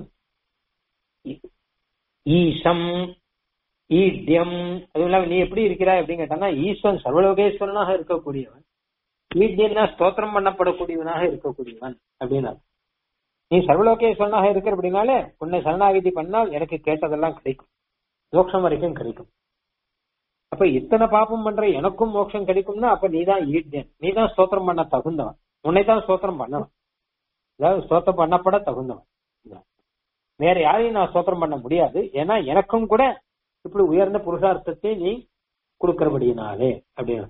Speaker 1: ஈசம் ஈட்யம் அதுவும் இல்லாம நீ எப்படி இருக்கிறாய் அப்படின்னு கேட்டானா ஈஸ்வரன் சர்வலோகேஸ்வரனாக இருக்கக்கூடியவன் ஈட்யம்னா ஸ்தோத்திரம் பண்ணப்படக்கூடியவனாக இருக்கக்கூடியவன் அப்படின்னு நீ சர்வலோகேஸ்வரனாக இருக்கிற அப்படின்னாலே உன்னை சரணாகிதி பண்ணால் எனக்கு கேட்டதெல்லாம் கிடைக்கும் மோட்சம் வரைக்கும் கிடைக்கும் அப்ப இத்தனை பாப்பம் பண்ற எனக்கும் மோட்சம் கிடைக்கும்னா அப்ப நீதான் ஈட்யன் நீதான் ஸ்தோத்திரம் பண்ண தகுந்தவன் உன்னை தான் ஸ்தோத்திரம் பண்ணணும் அதாவது ஸ்தோத்திரம் பண்ணப்பட தகுந்தவன் வேற யாரையும் நான் ஸ்தோத்திரம் பண்ண முடியாது ஏன்னா எனக்கும் கூட இப்படி உயர்ந்த புருஷார்த்தத்தை நீ கொடுக்கிறபடியினாலே அப்படின்னு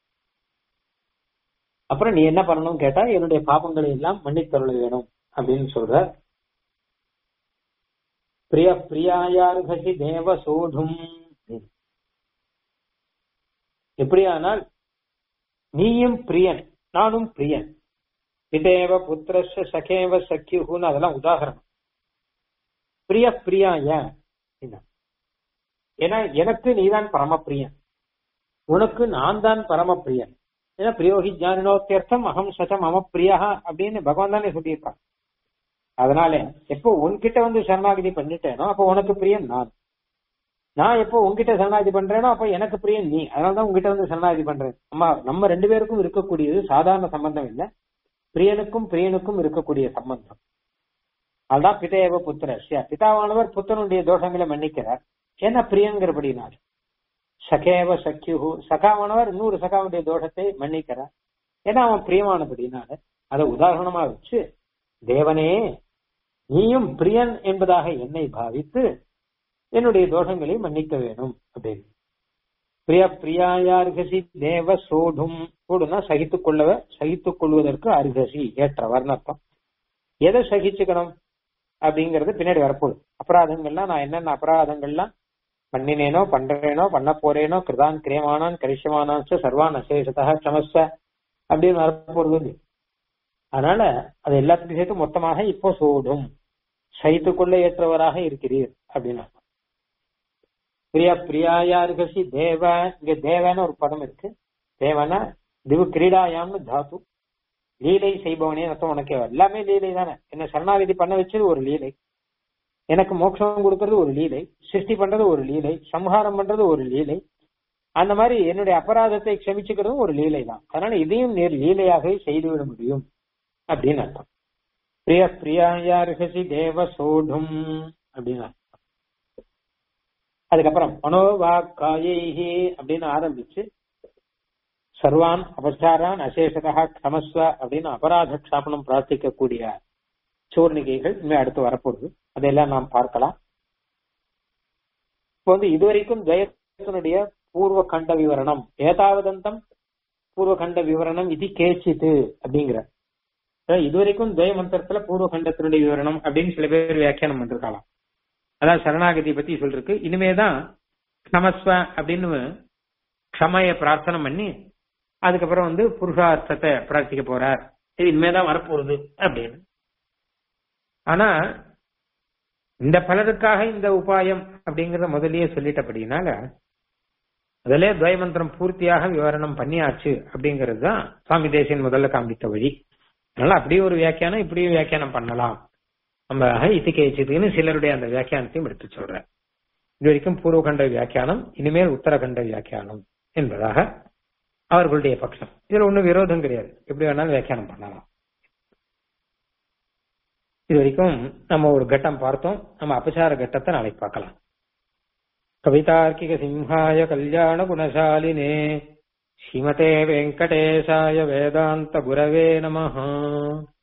Speaker 1: அப்புறம் நீ என்ன பண்ணணும் கேட்டா என்னுடைய பாபங்களை எல்லாம் மன்னித்தருள வேணும் அப்படின்னு சொல்ற பிரிய பிரியாயார்கசி தேவ சோடும் எப்படியானால் நீயும் பிரியன் நானும் பிரியன் இதேவ புத்திரஸ்ய சகேவ சக்கியுன்னு அதெல்லாம் உதாகரணம் பிரிய பிரியாய ஏன்னா எனக்கு நீதான் பரமப்பிரியன் உனக்கு நான் தான் பரமப்பிரியன் ஏன்னா பிரியோகி ஜானினோத்தியர்த்தம் அகம் சச்சம் மம பிரியா அப்படின்னு பகவான் தானே சொல்லியிருக்கான் அதனால எப்போ உன்கிட்ட வந்து சரணாகதி பண்ணிட்டேனோ அப்போ உனக்கு பிரியன் நான் நான் எப்போ உங்ககிட்ட சரணாகதி பண்றேனோ அப்ப எனக்கு பிரியன் நீ அதனாலதான் உங்ககிட்ட வந்து சரணாகதி பண்றேன் நம்ம நம்ம ரெண்டு பேருக்கும் இருக்கக்கூடியது சாதாரண சம்பந்தம் இல்ல பிரியனுக்கும் பிரியனுக்கும் இருக்கக்கூடிய சம்பந்தம் அதுதான் பிதேவ புத்திர பிதாவானவர் புத்தனுடைய தோஷங்களை மன்னிக்கிறார் ஏன்னா பிரியங்கிறபடினார் சகேவ சக்கியு சகாவானவர் இன்னொரு சகாவுடைய தோஷத்தை மன்னிக்கிறார் ஏன்னா அவன் பிரியமானபடினால அதை உதாரணமா வச்சு தேவனே நீயும் பிரியன் என்பதாக என்னை பாவித்து என்னுடைய தோஷங்களை மன்னிக்க வேணும் அப்படின்னு பிரிய பிரியாயா அருகசி தேவ சோடும் சோடுனா சகித்துக் கொள்ளவ சகித்துக் கொள்வதற்கு அருகசி ஏற்றவர் அர்த்தம் எதை சகிச்சுக்கணும் அப்படிங்கறது பின்னாடி வரப்போகுது அபராதங்கள்லாம் நான் என்னென்ன அபராதங்கள்லாம் பண்ணினேனோ பண்றேனோ பண்ண போறேனோ கிருதான் கிரியமானான் கரிஷமானான் சர்வான் அசேஷதா சமஸ்வ அப்படின்னு வரப்போறது அதனால அது எல்லாத்துக்கும் சேர்த்து மொத்தமாக இப்போ சோடும் சகித்துக் கொள்ள ஏற்றவராக இருக்கிறீர் அப்படின்னு பிரியா பிரியாயாருகசி தேவ இங்க தேவன்னு ஒரு பதம் இருக்கு தேவனா திவு கிரீடாயாம்னு தாத்து லீலை செய்பவனே அர்த்தம் உனக்கு எல்லாமே லீலை தானே என்ன சரணாகதி பண்ண வச்சது ஒரு லீலை எனக்கு மோட்சம் கொடுக்கறது ஒரு லீலை சிருஷ்டி பண்றது ஒரு லீலை சம்ஹாரம் பண்றது ஒரு லீலை அந்த மாதிரி என்னுடைய அபராதத்தை க்ஷமிச்சுக்கிறதும் ஒரு லீலை தான் அதனால இதையும் நேர் லீலையாக செய்துவிட முடியும் அப்படின்னு அர்த்தம் பிரிய பிரியாயார்கசி தேவ சோடும் அப்படின்னு அதுக்கப்புறம் மனோவா காயைஹி அப்படின்னு ஆரம்பிச்சு சர்வான் அபச்சாரான் அசேஷதா க்ஷமஸ்வ அப்படின்னு அபராத க்ஷாபனம் பிரார்த்திக்கக்கூடிய சூர்ணிகைகள் இனிமே அடுத்து வரப்போகுது அதையெல்லாம் நாம் பார்க்கலாம் இப்போ வந்து இதுவரைக்கும் ஜெயத்தினுடைய பூர்வ கண்ட விவரணம் ஏதாவதந்தம் பூர்வ கண்ட விவரணம் இது கேச்சித்து அப்படிங்கிற இதுவரைக்கும் ஜெய மந்திரத்துல பூர்வ கண்டத்தினுடைய விவரணம் அப்படின்னு சில பேர் வியாக்கியானம் பண்ணிருக்கலாம் அதான் சரணாகதி பத்தி சொல்லிருக்கு இனிமேதான் க்ஷமஸ்வ அப்படின்னு க்ஷமைய பிரார்த்தனை பண்ணி அதுக்கப்புறம் வந்து புருஷார்த்தத்தை பிரார்த்திக்க போறார் இது இனிமேதான் வரப்போகுது அப்படின்னு ஆனா இந்த பலருக்காக இந்த உபாயம் அப்படிங்கறத முதல்லயே சொல்லிட்டபடினால அதிலே துவயமந்திரம் பூர்த்தியாக விவரணம் பண்ணியாச்சு அப்படிங்கிறது தான் சுவாமி தேசியன் முதல்ல காண்பித்த வழி அதனால அப்படியே ஒரு வியாக்கியானம் இப்படியும் வியாக்கியானம் பண்ணலாம் நம்ம இத்திகேச்சித்துன்னு சிலருடைய அந்த வியாக்கியானத்தையும் எடுத்து சொல்றேன் இது வரைக்கும் பூர்வகண்ட வியாக்கியானம் இனிமேல் உத்தரகண்ட வியாக்கியானம் என்பதாக அவர்களுடைய பட்சம் இதுல ஒண்ணும் விரோதம் கிடையாது எப்படி வேணாலும் வியாக்கியானம் பண்ணலாம் இது வரைக்கும் நம்ம ஒரு கட்டம் பார்த்தோம் நம்ம அபசார கட்டத்தை நாளைக்கு பார்க்கலாம் கவிதார்க்கிக சிம்ஹாய கல்யாண குணசாலினே ஸ்ரீமதே வெங்கடேசாய வேதாந்த குரவே நமஹா